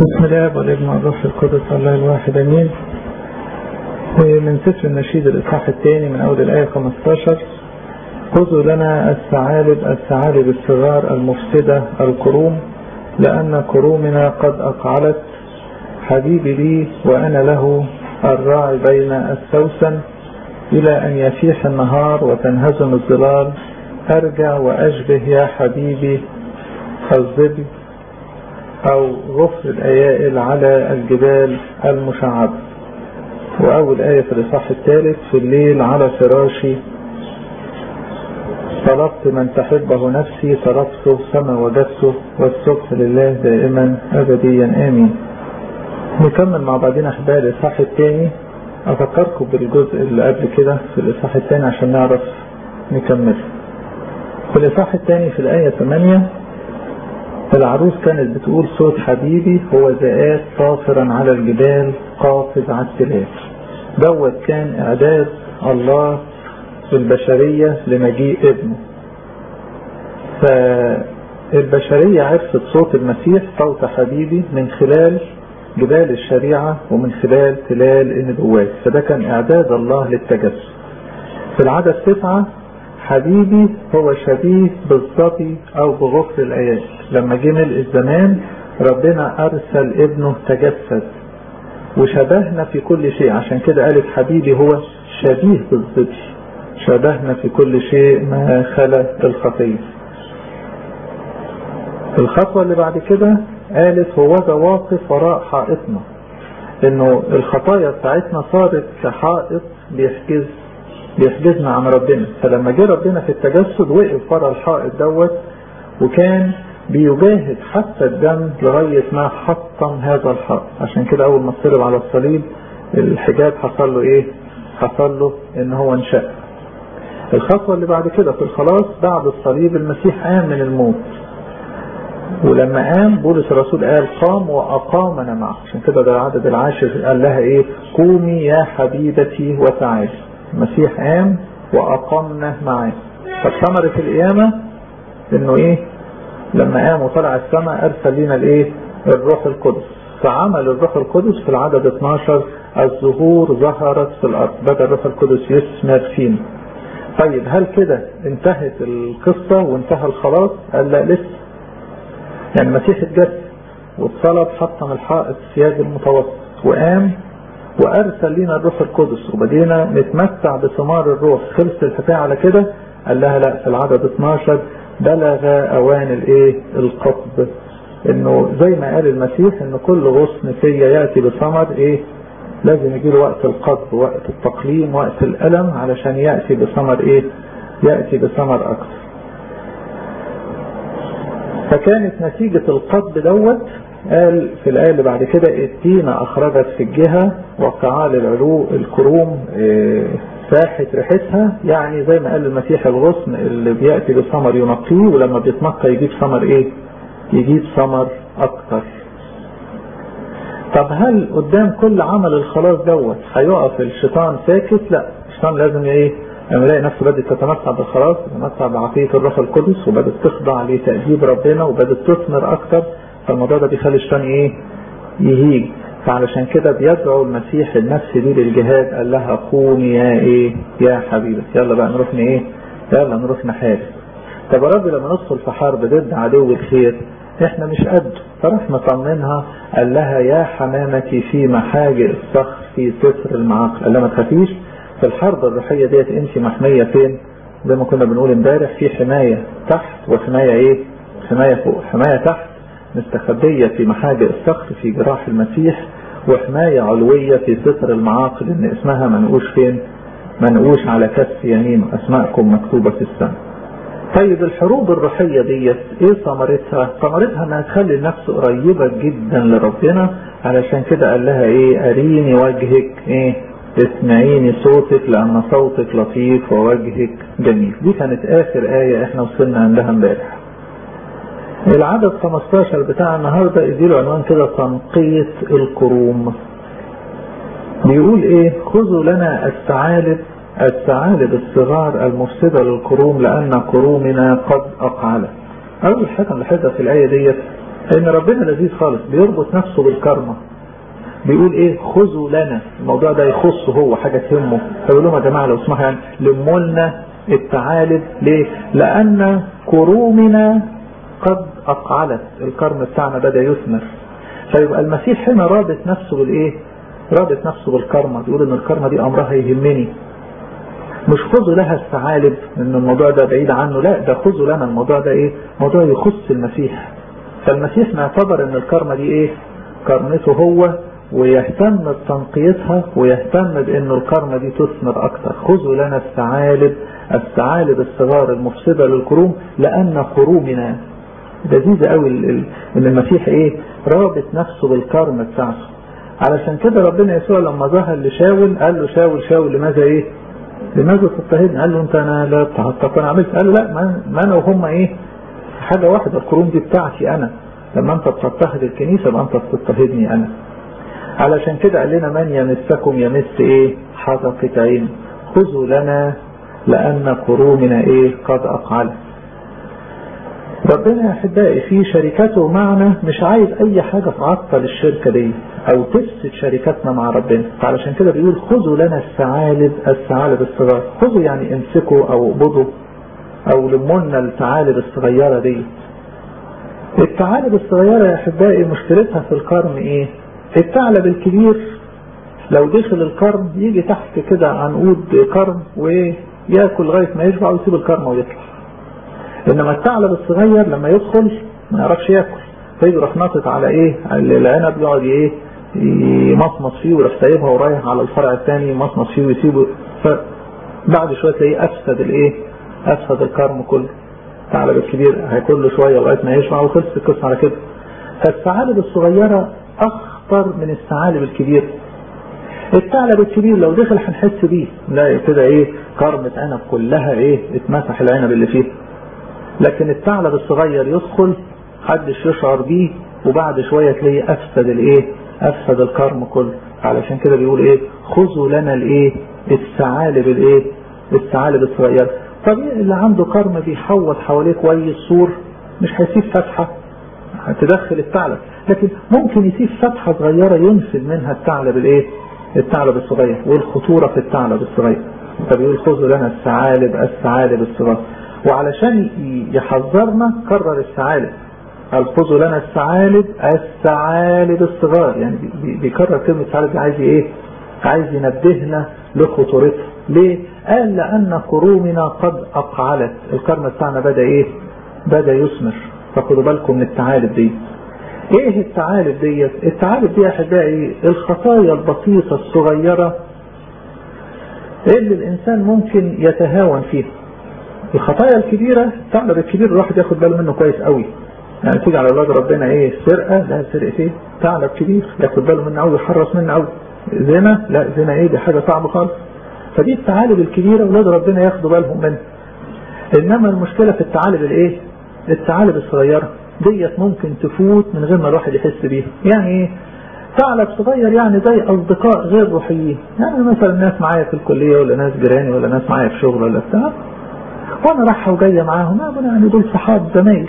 بسم الله والابن والروح القدس الله الواحد امين من سفر النشيد الاصحاح الثاني من اول الايه 15 خذوا لنا الثعالب الثعالب الصغار المفسده الكروم لان كرومنا قد اقعلت حبيبي لي وانا له الراعي بين السوسن الى ان يفيح النهار وتنهزم الظلال ارجع واشبه يا حبيبي الظبي أو غفر الأيائل على الجبال المشعبة وأول آية في الإصحاح الثالث في الليل على فراشي طلبت من تحبه نفسي طلبته فما وجدته والصبح لله دائما أبديا آمين نكمل مع بعضنا أحباء الإصحاح الثاني أفكركم بالجزء اللي قبل كده في الإصحاح الثاني عشان نعرف نكمل في الإصحاح الثاني في الآية 8 العروس كانت بتقول صوت حبيبي هو ذئاب طافرا على الجبال قافز على التلال دوت كان اعداد الله البشرية لمجيء ابنه فالبشرية عرفت صوت المسيح صوت حبيبي من خلال جبال الشريعة ومن خلال تلال النبوات فده كان اعداد الله للتجسد في العدد تسعة حبيبي هو شبيه بالظبي او بغفر الايات لما جه ملء الزمان ربنا ارسل ابنه تجسد وشبهنا في كل شيء عشان كده قالت حبيبي هو شبيه بالظبي شبهنا في كل شيء ما خلا الخطيه الخطوه اللي بعد كده قالت هو ده واقف وراء حائطنا انه الخطايا بتاعتنا صارت كحائط بيحجز بيحجزنا عن ربنا فلما جه ربنا في التجسد وقف ورا الحائط دوت وكان بيجاهد حتى الدم لغاية ما حطم هذا الحائط عشان كده أول ما اتصلب على الصليب الحجاب حصل له إيه؟ حصل له إن هو انشق. الخطوة اللي بعد كده في الخلاص بعد الصليب المسيح قام من الموت. ولما قام بولس الرسول قال قام وأقامنا معه عشان كده ده العدد العاشر قال لها إيه؟ قومي يا حبيبتي وتعالي. المسيح قام وأقمنا معاه. طب ثمرة القيامة إنه إيه؟ لما قام وطلع السماء ارسل لنا الايه الروح القدس فعمل الروح القدس في العدد 12 الظهور ظهرت في الارض بدا الروح القدس يثمر فينا طيب هل كده انتهت القصة وانتهى الخلاص قال لا لسه يعني المسيح اتجسد واتصلب حطم الحائط سياج المتوسط وقام وارسل لنا الروح القدس وبدينا نتمتع بثمار الروح خلص الحكايه على كده قال لها لا في العدد 12 بلغ اوان الايه القطب انه زي ما قال المسيح ان كل غصن فيا ياتي بثمر ايه لازم يجي له وقت القطب وقت التقليم وقت الالم علشان ياتي بثمر ايه ياتي بثمر اكثر فكانت نتيجة القطب دوت قال في الآية اللي بعد كده التينة أخرجت في الجهة وقعال العلو الكروم إيه فاحت ريحتها يعني زي ما قال المسيح الغصن اللي بيأتي بثمر ينقيه ولما بيتنقى يجيب ثمر ايه يجيب ثمر اكتر طب هل قدام كل عمل الخلاص دوت هيقف الشيطان ساكت لا الشيطان لازم ايه لما يلاقي نفسه بدأت تتمتع بالخلاص تتمتع بعطية الروح القدس وبدأت تخضع لتأديب ربنا وبدأت تثمر اكتر فالموضوع ده بيخلي الشيطان ايه يهيج فعلشان كده بيدعو المسيح النفس دي للجهاد قال لها قومي يا ايه يا حبيبتي يلا بقى نروح ايه يلا نروح نحارب طب يا رب لما ندخل في حرب ضد عدو الخير احنا مش قده فراح مطمنها قال لها يا حمامتي في محاجئ الصخر في ستر المعاقل قال لها ما تخافيش في الحرب الروحيه ديت انت محميه فين زي ما كنا بنقول امبارح في حمايه تحت وحمايه ايه حمايه فوق حمايه تحت مستخبية في محاجئ الصخر في جراح المسيح وحماية علوية في ستر المعاقل ان اسمها منقوش فين منقوش على كف يمين اسماءكم مكتوبة في السماء طيب الحروب الروحية ديت ايه ثمرتها ثمرتها انها تخلي النفس قريبة جدا لربنا علشان كده قال لها ايه اريني وجهك ايه اسمعيني صوتك لان صوتك لطيف ووجهك جميل دي كانت اخر اية احنا وصلنا عندها امبارح العدد 15 بتاع النهارده يديله عنوان كده تنقية الكروم بيقول ايه خذوا لنا الثعالب الثعالب الصغار المفسدة للكروم لأن كرومنا قد أقعلت أول حاجة نلاحظها في الآية ديت ان ربنا لذيذ خالص بيربط نفسه بالكرمة بيقول ايه خذوا لنا الموضوع ده يخصه هو حاجة تهمه فبيقول لهم يا جماعة لو اسمحوا يعني لموا لنا التعالب ليه لان كرومنا قد اقعلت الكرم بتاعنا بدأ يثمر فيبقى المسيح هنا رابط نفسه بالايه رابط نفسه بالكرمة بيقول ان الكرمة دي امرها يهمني مش خذوا لها الثعالب ان الموضوع ده بعيد عنه لا ده خذوا لنا الموضوع ده ايه موضوع يخص المسيح فالمسيح معتبر ان الكرمة دي ايه كرمته هو ويهتم بتنقيتها ويهتم بان الكرمة دي تثمر اكتر خذوا لنا الثعالب الثعالب الصغار المفسدة للكروم لان كرومنا لذيذة قوي ان المسيح ايه رابط نفسه بالكرم بتاعته علشان كده ربنا يسوع لما ظهر لشاول قال له شاول شاول لماذا ايه لماذا تضطهدني قال له انت انا لا اضطهدتك انا عملت قال له لا ما انا وهم ايه حاجة واحدة الكروم دي بتاعتي انا لما انت بتضطهد الكنيسة يبقى انت بتضطهدني انا علشان كده قال لنا من يمسكم يمس ايه حدقة عين خذوا لنا لان كرومنا ايه قد اقعلت ربنا يا احبائي في شركته معنا مش عايز اي حاجة تعطل الشركة دي او تفسد شركتنا مع ربنا فعلشان كده بيقول خذوا لنا الثعالب الثعالب الصغار خذوا يعني امسكوا او اقبضوا او لمونا الثعالب الصغيرة دي الثعالب الصغيرة يا احبائي مشكلتها في القرن ايه الثعلب الكبير لو دخل القرن يجي تحت كده عنقود قرن وياكل لغاية ما يشبع ويسيب القرن ويطلع انما الثعلب الصغير لما يدخل ما يعرفش ياكل فيروح ناطط على ايه على العنب يقعد ايه يمصمص فيه ويروح سايبها ورايح على الفرع الثاني يمصمص فيه ويسيبه فبعد شويه تلاقيه افسد الايه افسد الكرم كله الثعلب الكبير هياكل له شويه لغايه ما يشبع وخلص القصه على كده فالثعالب الصغيره اخطر من الثعالب الكبيره الثعلب الكبير لو دخل هنحس بيه نلاقي كده ايه كرمة عنب كلها ايه اتمسح العنب اللي فيه لكن الثعلب الصغير يدخل محدش يشعر بيه وبعد شوية تلاقيه افسد الايه افسد الكرم كله علشان كده بيقول ايه خذوا لنا الايه الثعالب الايه الثعالب الصغيرة طبيعي اللي عنده كرم بيحوط حواليه كويس سور مش هيسيب فتحة هتدخل الثعلب لكن ممكن يسيب فتحة صغيرة ينفذ منها الثعلب الايه الثعلب الصغير والخطورة في الثعلب الصغير فبيقول خذوا لنا الثعالب الثعالب الصغار وعلشان يحذرنا كرر الثعالب قال خذوا لنا الثعالب الثعالب الصغار يعني بيكرر كلمة ثعالب دي عايز ايه عايز ينبهنا لخطورتها ليه قال لأن كرومنا قد أقعلت الكرم بتاعنا بدأ ايه بدأ يثمر فخدوا بالكم من الثعالب دي ايه الثعالب ديت الثعالب دي يا احبائي الخطايا البسيطة الصغيرة اللي الانسان ممكن يتهاون فيها الخطايا الكبيرة الثعلب الكبير الواحد ياخد باله منه كويس قوي يعني تيجي على الراجل ربنا ايه سرقة لا سرقة ايه ثعلب كبير ياخد باله منه قوي يحرص منه قوي زنا لا زنا ايه دي حاجة صعبة خالص فدي الثعالب الكبيرة ولاد ربنا ياخدوا بالهم منها انما المشكلة في الثعالب الايه الثعالب الصغيرة ديت ممكن تفوت من غير ما الواحد يحس بيها يعني ايه ثعلب صغير يعني زي اصدقاء غير روحيين يعني مثلا ناس معايا في الكلية ولا ناس جيراني ولا ناس معايا في شغل ولا بتاع وانا رايحه وجايه معاهم يعني دول صحاب زمايل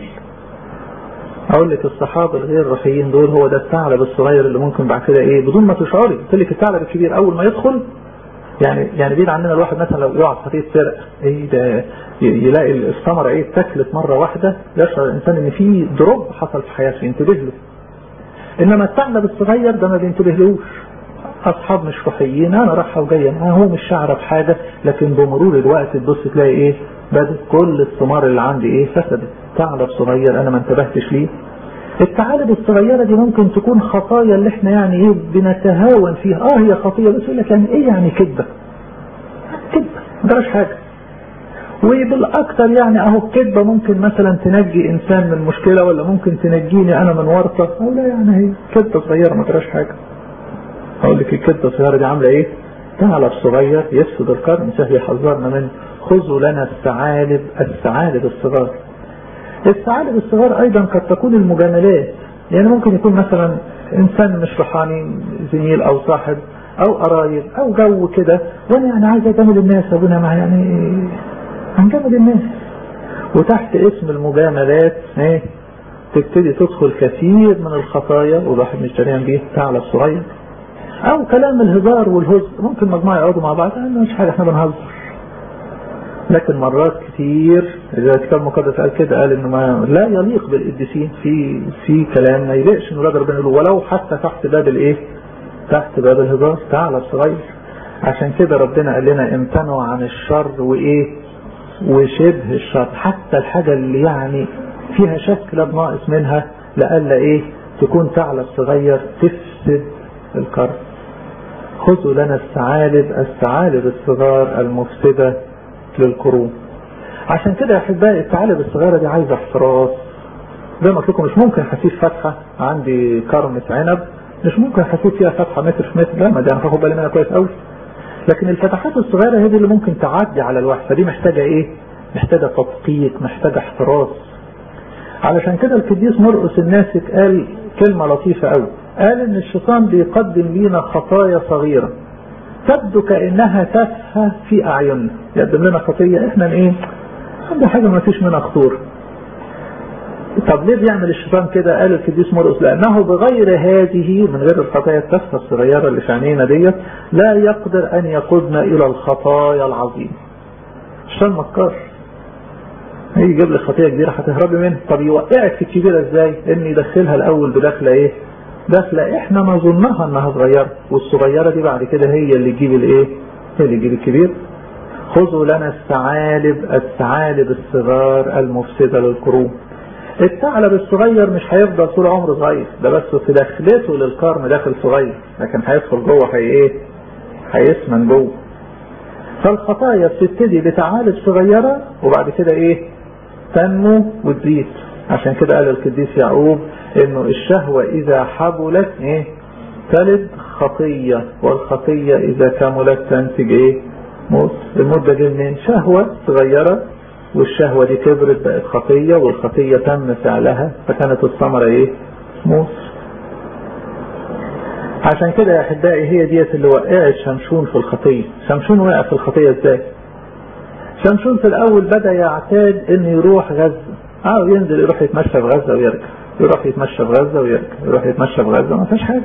اقول لك الصحابه الغير روحيين دول هو ده الثعلب الصغير اللي ممكن بعد كده ايه بدون ما تشعري قلت لك الثعلب الكبير اول ما يدخل يعني يعني بعيد عننا الواحد مثلا لو يقع في خطيه سرقه ايه ده يلاقي الثمره ايه اتاكلت مره واحده يشعر الانسان ان في دروب حصل في حياته ينتبه له انما الثعلب الصغير ده ما بينتبهلوش اصحاب مش روحيين انا رايحه وجايه معاه هو مش شعره بحاجه لكن بمرور الوقت تبص تلاقي ايه بدت كل الثمار اللي عندي ايه فسدت ثعلب صغير انا ما انتبهتش ليه الثعالب الصغيرة دي ممكن تكون خطايا اللي احنا يعني ايه بنتهاون فيها اه هي خطية بس يقول لك يعني ايه يعني كذبة كذبة ما جراش حاجة وبالاكثر يعني اهو الكذبة ممكن مثلا تنجي انسان من مشكلة ولا ممكن تنجيني انا من ورطة او لا يعني هي كذبة صغيرة ما جراش حاجة اقول لك الكذبة الصغيرة دي عاملة ايه ثعلب صغير يفسد القرن سهل يحذرنا منه خذوا لنا الثعالب الثعالب الصغار الثعالب الصغار ايضا قد تكون المجاملات يعني ممكن يكون مثلا انسان مش روحاني زميل او صاحب او قرايب او جو كده وانا يعني عايز اجامل الناس ابونا مع يعني هنجامل الناس وتحت اسم المجاملات ايه تبتدي تدخل كثير من الخطايا والواحد مش دريان بيه ثعلب صغير او كلام الهزار والهزء ممكن مجموعه يقعدوا مع بعض مش حاجه احنا بنهزر لكن مرات كتير اذا الكتاب المقدس قال كده قال انه ما لا يليق بالقديسين في في كلام ما يليقش ان ولاد ربنا يقولوا ولو حتى تحت باب الايه؟ تحت باب الهزار ثعلب صغير عشان كده ربنا قال لنا امتنعوا عن الشر وايه؟ وشبه الشر حتى الحاجه اللي يعني فيها شك لا ناقص منها لألا ايه؟ تكون ثعلب صغير تفسد الكرم خذوا لنا الثعالب الثعالب الصغار المفسدة للقرون عشان كده يا احبائي الثعالب الصغيرة دي عايزة احتراس زي ما قلت لكم مش ممكن هسيب فتحة عندي كرمة عنب مش ممكن هسيب فيها فتحة متر في متر لا ما دي انا هاخد بالي منها كويس قوي لكن الفتحات الصغيرة هي دي اللي ممكن تعدي على الواحد فدي محتاجة ايه؟ محتاجة تدقيق محتاجة احتراس علشان كده القديس مرقس الناسك قال كلمة لطيفة قوي قال ان الشيطان بيقدم لينا خطايا صغيرة تبدو كأنها تافهة في أعيننا يقدم لنا خطية احنا ايه عندنا حاجة ما فيش منها خطورة طب ليه بيعمل الشيطان كده قال القديس مرقس لأنه بغير هذه من غير الخطايا التافهة الصغيرة اللي في عينينا ديت لا يقدر أن يقودنا إلى الخطايا العظيمة الشيطان مكار هيجي يجيب لك خطيه كبيره هتهربي منها طب يوقعك في الكبيره ازاي ان يدخلها الاول بدخله ايه دخله احنا نظنها انها صغيره والصغيره دي بعد كده هي اللي تجيب الايه هي اللي تجيب الكبير خذوا لنا الثعالب الثعالب الصغار المفسده للقرون الثعلب الصغير مش هيفضل طول عمره صغير ده بس في دخلته للقرن داخل صغير لكن هيدخل جوه هي ايه هيسمن جوه فالخطايا بتبتدي بثعالب صغيره وبعد كده ايه تنمو وتزيد عشان كده قال القديس يعقوب انه الشهوة اذا حبلت ايه تلد خطية والخطية اذا كملت تنتج ايه موت الموت ده جه منين شهوة صغيرة والشهوة دي كبرت بقت خطية والخطية تم فعلها فكانت الثمرة ايه موت عشان كده يا احبائي هي ديت اللي وقعت شمشون في الخطية شمشون وقع في الخطية ازاي شمشون في الاول بدا يعتاد انه يروح غزه اه ينزل يروح يتمشى في غزه ويرجع يروح يتمشى في غزه ويرجع يروح يتمشى في غزه ما فيش حاجه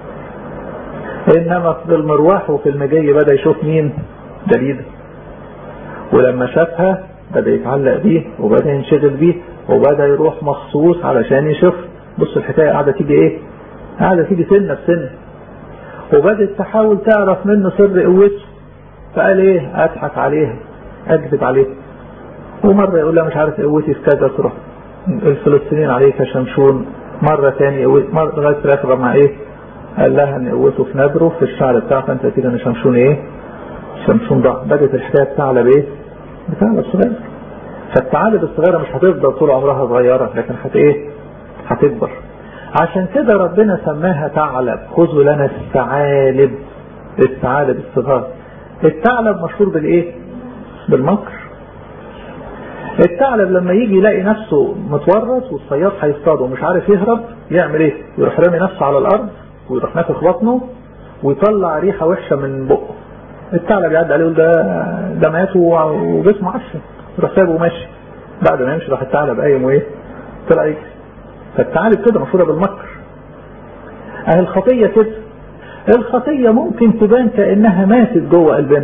انما في المروح وفي المجي بدا يشوف مين دليل ولما شافها بدا يتعلق بيه وبدا ينشغل بيه وبدا يروح مخصوص علشان يشوف بص الحكايه قاعده تيجي ايه قاعده تيجي سنه بسنه وبدت تحاول تعرف منه سر قوته فقال ايه اضحك عليها اكذب عليه ومرة يقول لها مش عارف قوتي في كذا تروح الفلسطينيين عليك شمشون مرة تاني مرة لغاية في الآخر مع ايه قال لها ان قوته في نبره في الشعر بتاعه فانت تيجي ان شمشون ايه شمشون ضاع بدأت الحكاية بثعلب ايه بثعلب صغير فالثعالب الصغيرة مش هتفضل طول عمرها صغيرة لكن هت ايه هتكبر عشان كده ربنا سماها ثعلب خذوا لنا الثعالب الثعالب الصغار الثعلب مشهور بالايه بالمكر الثعلب لما يجي يلاقي نفسه متورط والصياد هيصطاده ومش عارف يهرب يعمل ايه يروح رامي نفسه على الارض ويروح نافخ بطنه ويطلع ريحه وحشه من بقه الثعلب يعدي عليه يقول ده ده مات وجسمه عفن يروح سايبه وماشي بعد ما يمشي راح الثعلب قايم وايه طلع يجري فالثعالب كده مشهوره بالمكر اهي الخطيه كده الخطيه ممكن تبان كانها ماتت جوه قلبنا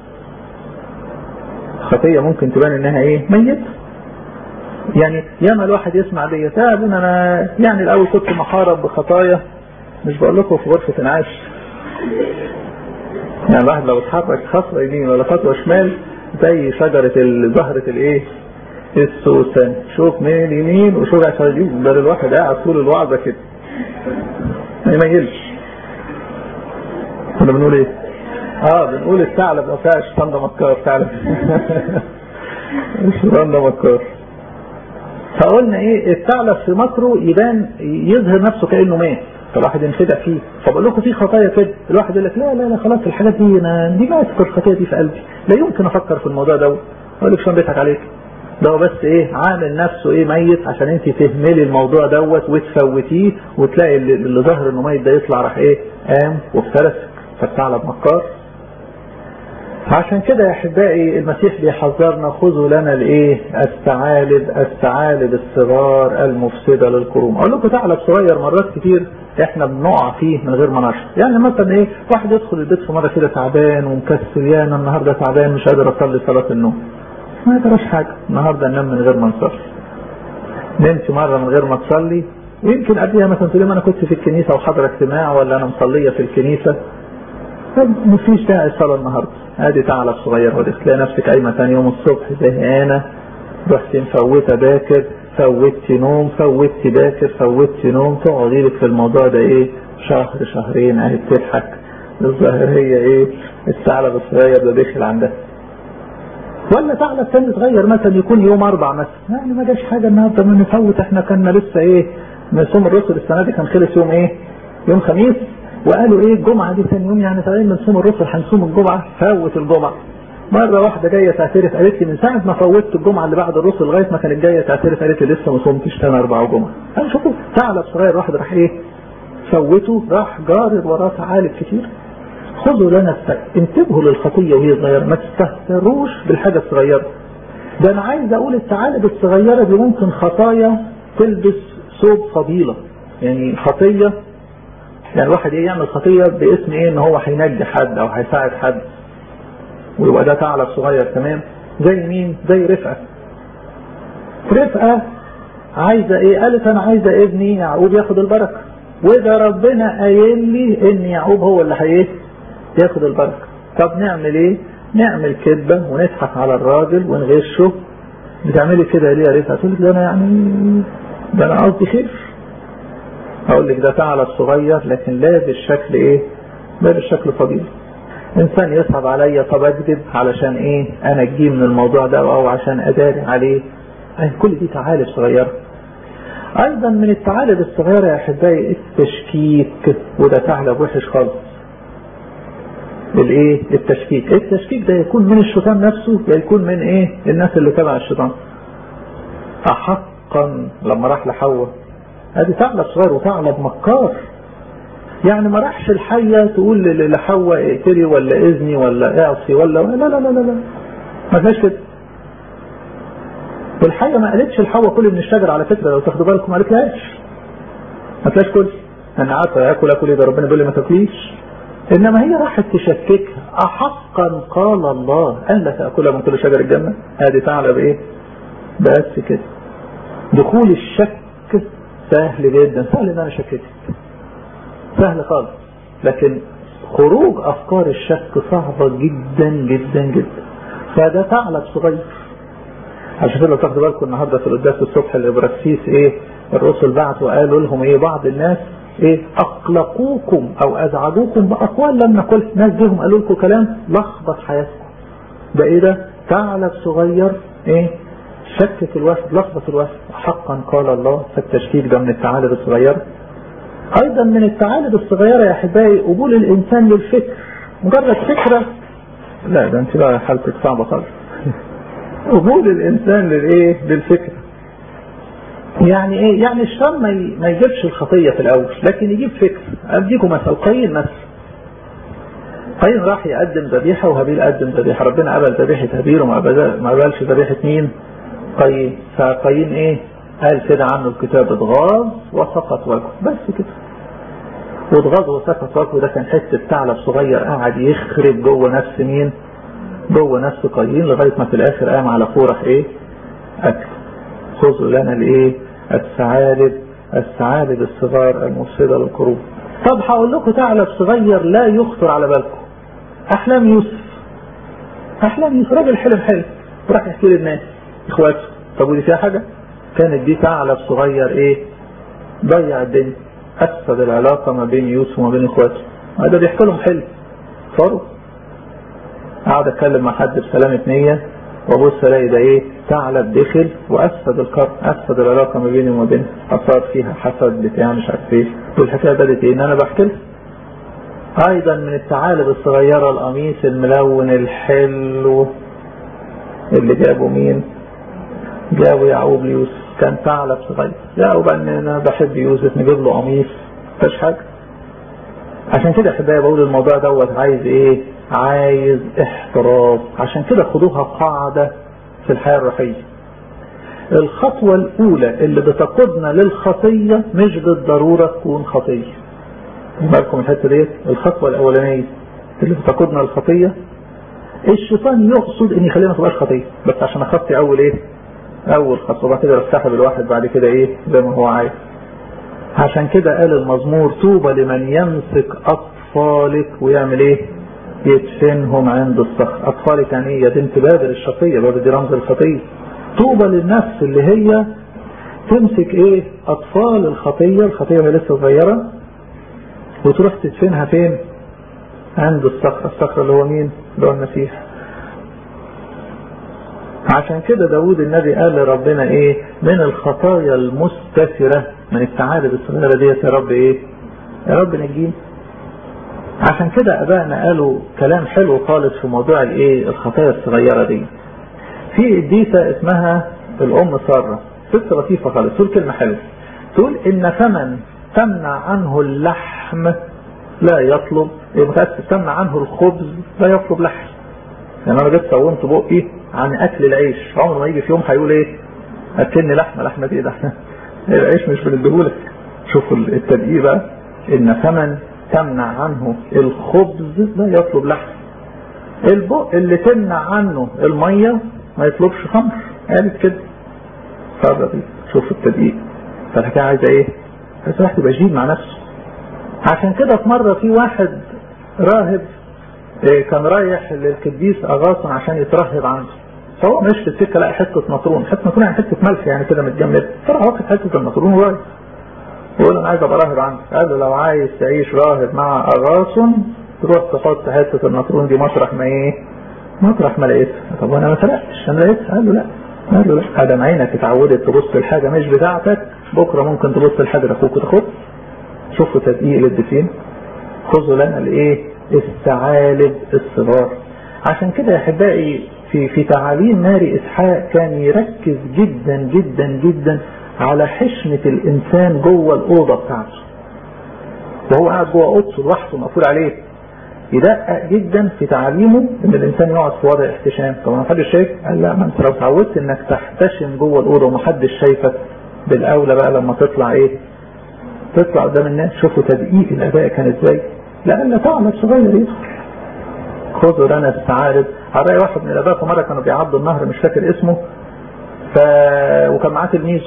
خطية ممكن تبان انها ايه ميت يعني ياما الواحد يسمع ديت يا ابونا انا يعني الاول كنت محارب بخطايا مش بقول لكم في غرفة انعاش يعني الواحد لو اتحرك خطوة يمين ولا خطوة شمال زي شجرة زهرة الايه السوسن شوف ميل يمين وشوف عشان يجيب ده الواحد قاعد طول الوعظة كده ما يميلش كنا بنقول ايه اه بنقول الثعلب ما فيهاش الشيطان ده مكار ثعلب الشيطان ده مكار فقلنا ايه الثعلب في مكره يبان يظهر نفسه كانه مات فالواحد ينخدع فيه فبقول لكم في خطايا كده الواحد يقول لك لا لا لا خلاص الحاجات دي انا دي ما اذكر الخطيه دي في قلبي لا يمكن افكر في الموضوع ده اقول لك شلون بيضحك عليك ده هو بس ايه عامل نفسه ايه ميت عشان انت تهملي الموضوع دوت وتفوتيه وتلاقي اللي, اللي ظهر انه ميت ده يطلع راح ايه قام وافترسك فالثعلب مكار عشان كده يا احبائي المسيح بيحذرنا خذوا لنا الايه الثعالب الثعالب الصغار المفسده للقرون اقول لكم ثعلب صغير مرات كتير احنا بنقع فيه من غير ما نشعر يعني مثلا ايه واحد يدخل البيت في مره كده تعبان ومكسل يا انا النهارده تعبان مش قادر اصلي صلاه النوم ما يجراش حاجه النهارده ننام من غير ما نصلي نمت مره من غير ما تصلي ويمكن قبلها مثلا تقول انا كنت في الكنيسه وحضر اجتماع ولا انا مصليه في الكنيسه مفيش داعي صلاه النهارده ادي ثعلب صغير ودي تلاقي نفسك قايمه ثاني يوم الصبح زهقانه رحت مفوته باكر فوتي نوم فوتي باكر فوتي نوم تقعدي لك في الموضوع ده ايه شهر شهرين اهي بتضحك الظاهر هي ايه الثعلب الصغير ده دخل عندها ولا ثعلب تاني صغير مثلا يكون يوم اربع مثلا يعني ما جاش حاجه النهارده من نفوت احنا كنا لسه ايه من صوم الرسل السنه دي كان خلص يوم ايه؟ يوم خميس وقالوا ايه الجمعه دي ثاني يوم يعني طالعين من صوم الرسل هنصوم الجمعه فوت الجمعه مرة واحدة جاية تعترف قالت لي من ساعة ما فوتت الجمعة اللي بعد الرسل لغاية ما كانت جاية تعترف قالت لي لسه ما صمتش تاني أربع جمعة. أنا شوفوا ثعلب صغير واحد راح إيه؟ فوته راح جارر وراه ثعالب كتير. خذوا لنا السك انتبهوا للخطية وهي صغيرة ما تستهتروش بالحاجة الصغيرة. ده أنا عايز أقول الثعالب الصغيرة دي ممكن خطايا تلبس ثوب فضيلة. يعني خطية يعني الواحد ايه يعمل خطية باسم ايه ان هو هينجي حد او هيساعد حد ويبقى ده ثعلب صغير تمام زي مين زي رفقة رفقة عايزة ايه قالت انا عايزة ابني يعقوب ياخد البركة وده ربنا قايل لي ان يعقوب هو اللي هي ياخد البركة طب نعمل ايه نعمل كذبة ونضحك على الراجل ونغشه بتعملي كده ليه يا رفقة تقول لك ده انا يعني ده انا قصدي خير اقول لك ده ثعلب صغير لكن لا بالشكل ايه لا بالشكل فضيل انسان يصعب عليا طب اكذب علشان ايه انا اجيه من الموضوع ده او عشان اداري عليه أي كل دي ثعالب صغيرة ايضا من الثعالب الصغيرة يا احبائي التشكيك وده ثعلب وحش خالص الايه التشكيك التشكيك ده يكون من الشيطان نفسه يا يكون من ايه الناس اللي تبع الشيطان احقا لما راح لحواء ادي ثعلب صغير وثعلب مكار يعني ما راحش الحية تقول لحواء اقتلي ولا اذني ولا اعصي ولا لا لا لا لا لا ما فيهاش كده والحية ما قالتش لحواء كل من الشجر على فكرة لو تاخدوا بالكم ما قالتلهاش ما فيهاش كل انا عارفه اكل اكل ايه ده ربنا بيقول لي ما تاكليش انما هي راحت تشككها احقا قال الله الا تاكل من كل شجر الجنه ادي ثعلب ايه بس كده دخول الشك سهل جدا سهل ان انا شككت سهل خالص لكن خروج افكار الشك صعبة جدا جدا جدا فده ثعلب صغير عشان كده لو تاخدوا بالكم النهارده في القداس الصبح الابراكسيس ايه الرسل بعتوا قالوا لهم ايه بعض الناس ايه اقلقوكم او ازعجوكم باقوال لم نقل ناس ديهم قالوا لكم كلام لخبط حياتكم ده ايه ده ثعلب صغير ايه شكك الواحد لخبط الواحد حقا قال الله فالتشكيك ده من الثعالب الصغيرة ايضا من الثعالب الصغيرة يا احبائي قبول الانسان للفكر مجرد فكرة لا ده انت بقى حالتك صعبة خالص قبول الانسان للايه للفكرة يعني ايه يعني الشر ما ما يجيبش الخطية في الاول لكن يجيب فكر اديكم مثل قايين مثل قايين راح يقدم ذبيحة وهابيل قدم ذبيحة ربنا قبل ذبيحة هابيل وما قبلش ذبيحة مين قايين فقايين ايه قال كده عنه الكتاب اتغاظ وسقط وجهه بس كده واتغاظ وسقط وجهه ده كان حته ثعلب صغير قاعد يخرب جوه نفس مين جوه نفس قايين لغايه ما في الاخر قام على فورح ايه اكل خذوا لنا الايه الثعالب الثعالب الصغار المفسده للقلوب طب هقول لكم ثعلب صغير لا يخطر على بالكم احلام يوسف احلام يوسف راجل حلم حلم وراح يحكي للناس اخواته طب ودي فيها حاجه كانت دي ثعلب صغير ايه ضيع الدنيا افسد العلاقه ما بين يوسف وما بين اخواته هذا بيحكي لهم حلم صاروا قعد اتكلم مع حد بسلامة نية وابص الاقي ده ايه ثعلب دخل وافسد القرن افسد العلاقه ما بيني وما بينه اثار فيها حسد بتاع مش عارف ايه والحكايه بدات ايه ان انا بحكي لها ايضا من الثعالب الصغيره القميص الملون الحلو اللي جابه مين جابوا يعقوب ليوسف كان ثعلب صغير يعقوب ان انا بحب يوسف نجيب له قميص مفيش حاجه عشان كده احبائي بقول الموضوع دوت عايز ايه عايز احتراف عشان كده خدوها قاعدة في الحياة الروحية الخطوة الاولى اللي بتقودنا للخطية مش بالضرورة تكون خطية بالكم الحتة ديت الخطوة الاولانية اللي بتقودنا للخطية الشيطان يقصد ان يخلينا ما تبقاش خطية بس عشان اخطي اول ايه اول خطوة بعد كده يسحب الواحد بعد كده ايه زي ما هو عايز عشان كده قال المزمور طوبى لمن يمسك اطفالك ويعمل ايه يدفنهم عند الصخر اطفالك يعني ايه يا بنت بابل الشقية بابل دي رمز الخطية طوبى للنفس اللي هي تمسك ايه اطفال الخطية الخطية وهي لسه صغيرة وتروح تدفنها فين عند الصخر الصخر اللي هو مين اللي هو المسيح عشان كده داود النبي قال لربنا ايه من الخطايا المستثرة من التعالب الصغيرة ديت يا رب ايه يا رب نجيني عشان كده ابائنا قالوا كلام حلو خالص في موضوع الايه الخطايا الصغيرة دي في قديسة اسمها الام سارة ست لطيفة خالص تقول كلمة حلوة تقول ان فمن تمنع عنه اللحم لا يطلب يبقى تمنع عنه الخبز لا يطلب لحم يعني انا جيت صومت بقي عن اكل العيش عمره ما يجي في يوم هيقول ايه اكلني لحمه لحمه ايه ده العيش مش بنديهولك شوفوا التدقيق بقى ان فمن تمنع عنه الخبز لا يطلب لحم البق اللي تمنع عنه الميه ما يطلبش خمر قالت كده فرة دي شوفوا التدقيق فالحكايه عايزه ايه؟ عايزه واحد يبقى جيد مع نفسه عشان كده في مره في واحد راهب كان رايح للقديس اغاصن عشان يترهب عنده فهو مش في السكه لقى حته نطرون حته نطرون يعني حته ملح يعني كده متجمد فراح واخد حته النطرون ورايح يقول انا عايز ابقى راهب عنده قال له لو عايز تعيش راهب مع اغاصن تروح تحط حته النطرون دي مطرح ما ايه مطرح ما لقيتها طب انا ما سرقتش انا لقيتها قال له لا قال له لا ادم عينك اتعودت تبص لحاجه مش بتاعتك بكره ممكن تبص لحاجه اخوك وتاخد شوفوا تدقيق للدفين خذوا لنا الايه الثعالب الصغار عشان كده يا احبائي في في تعاليم ماري اسحاق كان يركز جدا جدا جدا على حشمة الانسان جوه الاوضه بتاعته وهو قاعد جوه اوضته لوحده مقفول عليه يدقق جدا في تعاليمه ان الانسان يقعد في وضع احتشام طب ما حدش شايف قال لا ما انت لو اتعودت انك تحتشم جوه الاوضه ومحدش شايفك بالاولى بقى لما تطلع ايه تطلع قدام الناس شوفوا تدقيق الاداء كان ازاي لأن ثعلب صغير يدخل خذوا لنا الثعالب على رأي واحد من الآباء في مرة كانوا بيعدوا النهر مش فاكر اسمه ف... وكان معاه تلميذه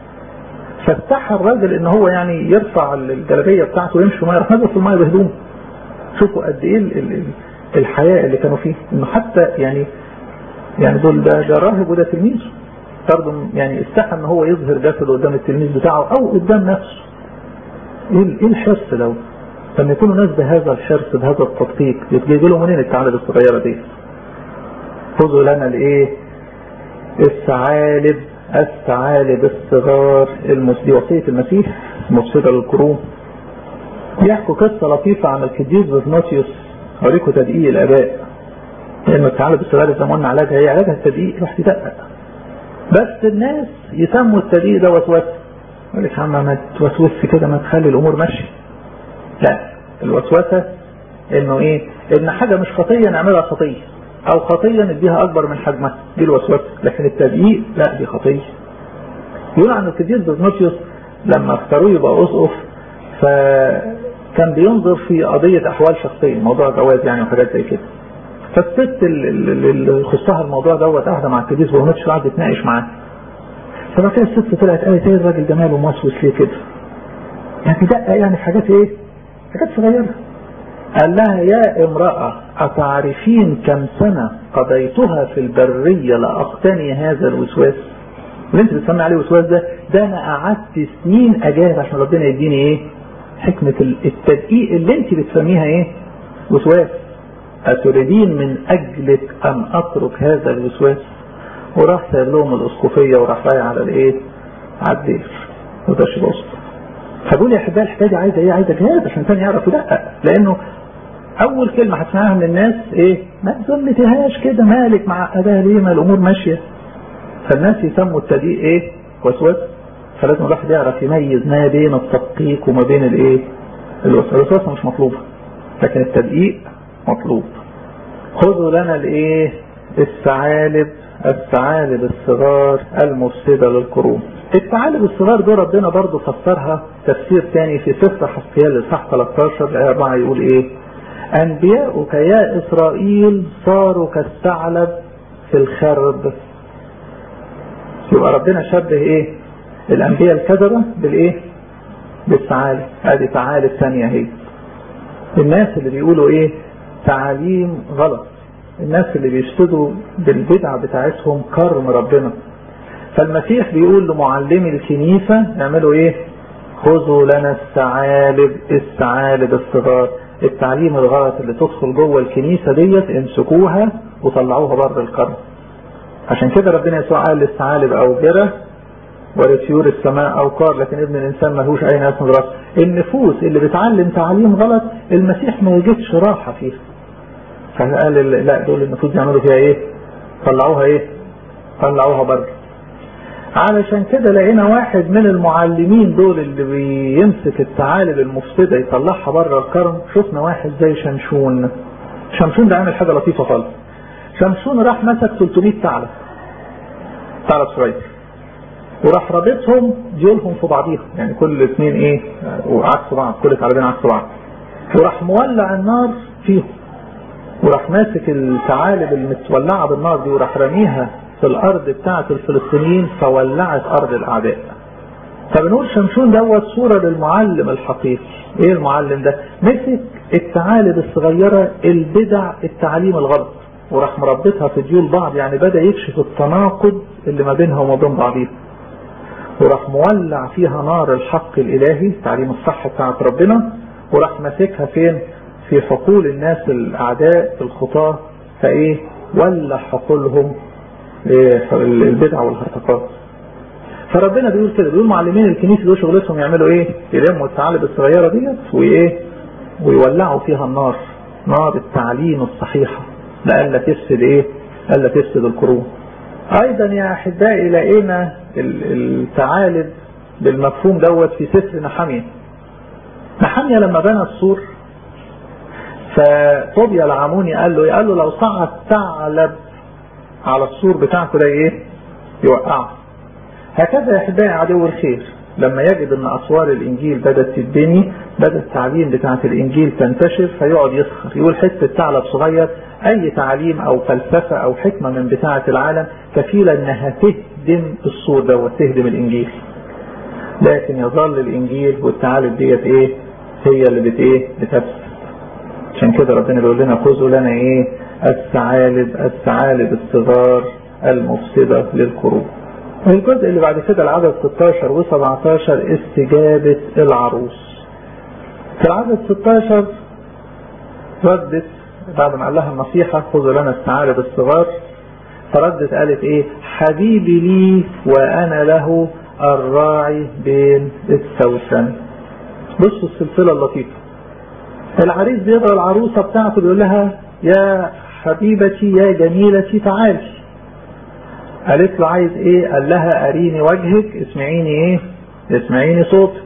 فاستحى الراجل ان هو يعني يرفع الجلابيه بتاعته ويمشي ميه راح نزل في الميه بهدوم شوفوا قد ايه ال... ال... الحياء اللي كانوا فيه انه حتى يعني يعني دول ده, ده راهب وده تلميذ برضه يعني استحى ان هو يظهر جسده قدام التلميذ بتاعه او قدام نفسه ايه ايه الحرص دوت لما يكونوا ناس بهذا الحرص بهذا التدقيق يجي لهم منين الثعالب الصغيره دي خذوا لنا الايه الثعالب الثعالب الصغار المس... دي وصيه المسيح مفسده للقرون يحكوا قصه لطيفه عن القديس بزنوتيوس اوريكم تدقيق الاباء لان الثعالب الصغيره زي ما قلنا علاجها هي علاجها التدقيق الواحد يدقق بس الناس يسموا التدقيق ده وسوسه يقول لك يا عم ما توسوس كده ما تخلي الامور ماشيه لا الوسوسة انه ايه ان حاجة مش خطية نعملها خطية او خطية نديها اكبر من حجمها دي الوسوسة لكن التدقيق لا دي خطية يقول عن القديس بزنوتيوس لما اختاروه يبقى اسقف فكان بينظر في قضية احوال شخصية موضوع جواز يعني وحاجات زي كده فالست اللي خصها الموضوع دوت قاعده مع القديس بزنوتيوس قاعد يتناقش معاه فبعد كده الست طلعت قالت ايه الراجل ده ماله موسوس ليه كده؟ يعني دقق يعني في حاجات ايه؟ حاجات صغيرة قال لها يا امرأة أتعرفين كم سنة قضيتها في البرية لأقتني هذا الوسواس اللي انت بتسمي عليه وسواس ده ده انا قعدت سنين اجاهد عشان ربنا يديني ايه حكمة التدقيق اللي انت بتسميها ايه وسواس أتريدين من أجلك أن أترك هذا الوسواس وراح سايب لهم الأسقفية وراح رايح على الإيه؟ على الدير وده شيء بسيط فبقول يا احبائي الحكايه دي عايزه ايه؟ عايزه جهاد عشان الانسان يعرف يدقق لانه اول كلمه هتسمعها من الناس ايه؟ ما تزلتهاش كده مالك معقداها ليه؟ ما الامور ماشيه فالناس يسموا التدقيق ايه؟ وسواس فلازم الواحد يعرف يميز ما بين التدقيق وما بين الايه؟ الوسوسة الوسوسة مش مطلوبة لكن التدقيق مطلوب خذوا لنا الايه الثعالب الثعالب الصغار المفسدة للقرون الثعالب الصغار دول ربنا برضو فسرها تفسير تاني في سفر حسقيال الاصحاح 13 الآية 4 يقول ايه أنبياؤك يا إسرائيل صاروا كالثعلب في الخرب يبقى ربنا شبه ايه الأنبياء الكذبة بالايه بالثعالب ادي ثعالب ثانية هي الناس اللي بيقولوا ايه تعاليم غلط الناس اللي بيفسدوا بالبدع بتاعتهم كرم ربنا فالمسيح بيقول لمعلمي الكنيسة اعملوا ايه خذوا لنا الثعالب الثعالب الصغار التعليم الغلط اللي تدخل جوه الكنيسة ديت امسكوها وطلعوها بره القرن عشان كده ربنا يسوع قال للثعالب أوجرة ولطيور السماء أوقار لكن ابن الإنسان ملهوش أي ناس مدرسة النفوس اللي بتعلم تعليم غلط المسيح ما يجدش راحة فيها فقال لا دول النفوس يعملوا فيها ايه طلعوها ايه طلعوها بره علشان كده لقينا واحد من المعلمين دول اللي بيمسك الثعالب المفسده يطلعها بره الكرم شفنا واحد زي شمشون شمشون ده عامل حاجه لطيفه خالص شمشون راح مسك 300 ثعلب ثعلب صغير وراح رابطهم ديولهم في بعضيهم يعني كل اثنين ايه وعكس بعض كل ثعلبين عكس بعض وراح مولع النار فيهم وراح ماسك الثعالب المتولعه بالنار دي وراح رميها في الارض بتاعه الفلسطينيين فولعت ارض الاعداء فبنقول شمشون دوت صوره للمعلم الحقيقي ايه المعلم ده مسك الثعالب الصغيره البدع التعليم الغلط وراح مربطها في ديول بعض يعني بدا يكشف التناقض اللي ما بينها وما بين بعضيها وراح مولع فيها نار الحق الالهي التعليم الصح بتاعت ربنا وراح ماسكها فين في حقول الناس الاعداء الخطاه فايه ولع حقولهم البدع والهرطقات فربنا بيقول كده بيقول معلمين الكنيسه دول شغلتهم يعملوا ايه يلموا الثعالب الصغيره ديت وايه ويولعوا فيها النار نار التعليم الصحيحه لألا تفسد ايه ألا تفسد القرون ايضا يا احبائي لقينا الثعالب بالمفهوم دوت في سفر نحمية نحمية لما بنى السور فطوبيا العموني قال له قال له لو صعد ثعلب على السور بتاعته ده ايه يوقعه هكذا يا احبائي عدو الخير لما يجد ان اسوار الانجيل بدات تتبني بدا التعليم بتاعه الانجيل تنتشر فيقعد يسخر يقول حته ثعلب صغير اي تعليم او فلسفه او حكمه من بتاعه العالم كفيله انها تهدم السور ده وتهدم الانجيل لكن يظل الانجيل والثعالب ديت ايه هي اللي بت ايه بتفسد عشان كده ربنا بيقول لنا خذوا لنا ايه الثعالب الثعالب الصغار المفسده للقلوب الجزء اللي بعد كده العدد 16 و17 استجابة العروس في العدد 16 ردت بعد ما قال لها النصيحة خذوا لنا الثعالب الصغار فردت قالت ايه حبيبي لي وانا له الراعي بين السوسن بصوا السلسلة اللطيفة العريس بيدعو العروسة بتاعته بيقول لها يا حبيبتي يا جميلتي تعالي قالت له عايز ايه قال لها اريني وجهك اسمعيني ايه اسمعيني صوتك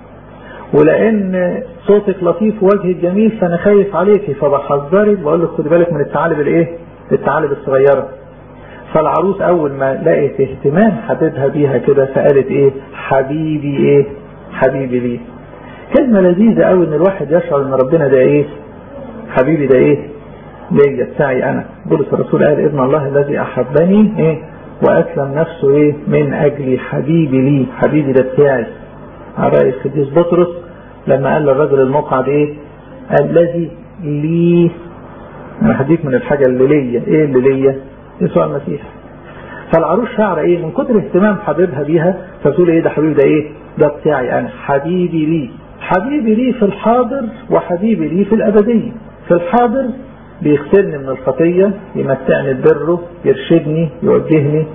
ولان صوتك لطيف ووجهك جميل فانا خايف عليكي فبحذرك بقول لك خدي بالك من الثعالب الايه الثعالب الصغيره فالعروس اول ما لقيت اهتمام حبيبها بيها كده فقالت ايه حبيبي ايه حبيبي ليه كلمة لذيذة قوي ان الواحد يشعر ان ربنا ده ايه حبيبي ده ايه ليا بتاعي انا بولس الرسول قال ابن الله الذي احبني ايه واسلم نفسه ايه من اجلي حبيبي لي حبيبي ده بتاعي على رأي القديس بطرس لما قال للرجل المقعد ايه الذي لي انا هديك من الحاجة اللي ليا ايه اللي ليا يسوع المسيح فالعروس شعر ايه من كتر اهتمام حبيبها بيها فبتقول ايه ده حبيبي ده ايه ده بتاعي انا حبيبي لي حبيبي لي في الحاضر وحبيبي لي في الابدية في الحاضر بيغسلني من الخطية يمتعني ببره يرشدني يوجهني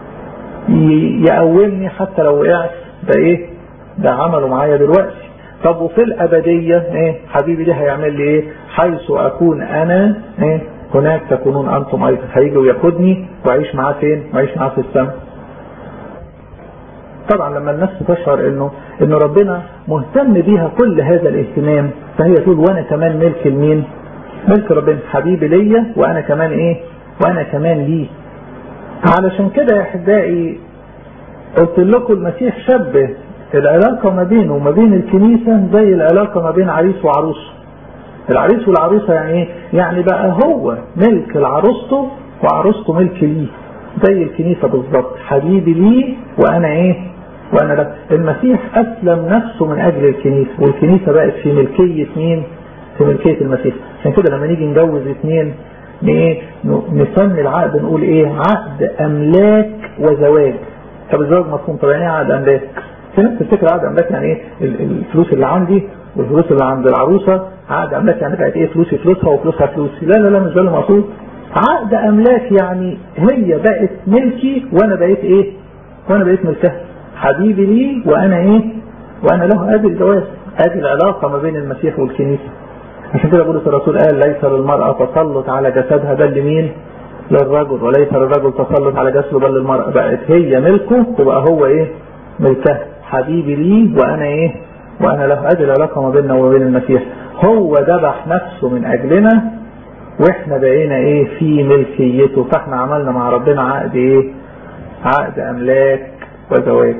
يقومني حتى لو وقعت ده ايه ده عمله معايا دلوقتي طب وفي الابدية ايه حبيبي ده هيعمل لي ايه حيث اكون انا ايه هناك تكونون انتم ايضا هيجي وياخدني واعيش معاه فين واعيش معاه في السماء طبعا لما النفس تشعر انه ان ربنا مهتم بيها كل هذا الاهتمام فهي تقول وانا كمان ملك لمين ملك ربنا حبيبي ليا وانا كمان ايه وانا كمان ليه علشان كده يا احبائي قلت لكم المسيح شبه العلاقة ما بينه وما بين الكنيسة زي العلاقة ما بين عريس وعروسه العريس والعروسة يعني ايه يعني بقى هو ملك لعروسته وعروسته ملك ليه زي الكنيسة بالظبط حبيبي ليه وانا ايه وانا لا المسيح اسلم نفسه من اجل الكنيسة والكنيسة بقت في ملكية مين في ملكية المسيح عشان كده لما نيجي نجوز اثنين ايه نسمي العقد نقول ايه عقد املاك وزواج طب الزواج مفهوم طب يعني ايه عقد املاك في ناس تفتكر عقد املاك يعني ايه الفلوس اللي عندي والفلوس اللي عند العروسه عقد املاك يعني بقت ايه فلوسي فلوسها وفلوسها فلوسي لا لا لا مش ده المقصود عقد املاك يعني هي بقت ملكي وانا بقيت ايه وانا بقيت ملكها حبيبي لي وانا ايه وانا له ادي الجواز ادي العلاقه ما بين المسيح والكنيسه عشان كده بولس الرسول قال ليس للمرأة تسلط على جسدها بل لمين؟ للرجل وليس للرجل تسلط على جسده بل للمرأة بقت هي ملكه تبقى هو ايه؟ ملكها حبيبي لي وانا ايه؟ وانا له ادي العلاقة ما بيننا وما بين المسيح هو ذبح نفسه من اجلنا واحنا بقينا ايه في ملكيته فاحنا عملنا مع ربنا عقد ايه؟ عقد املاك وزواج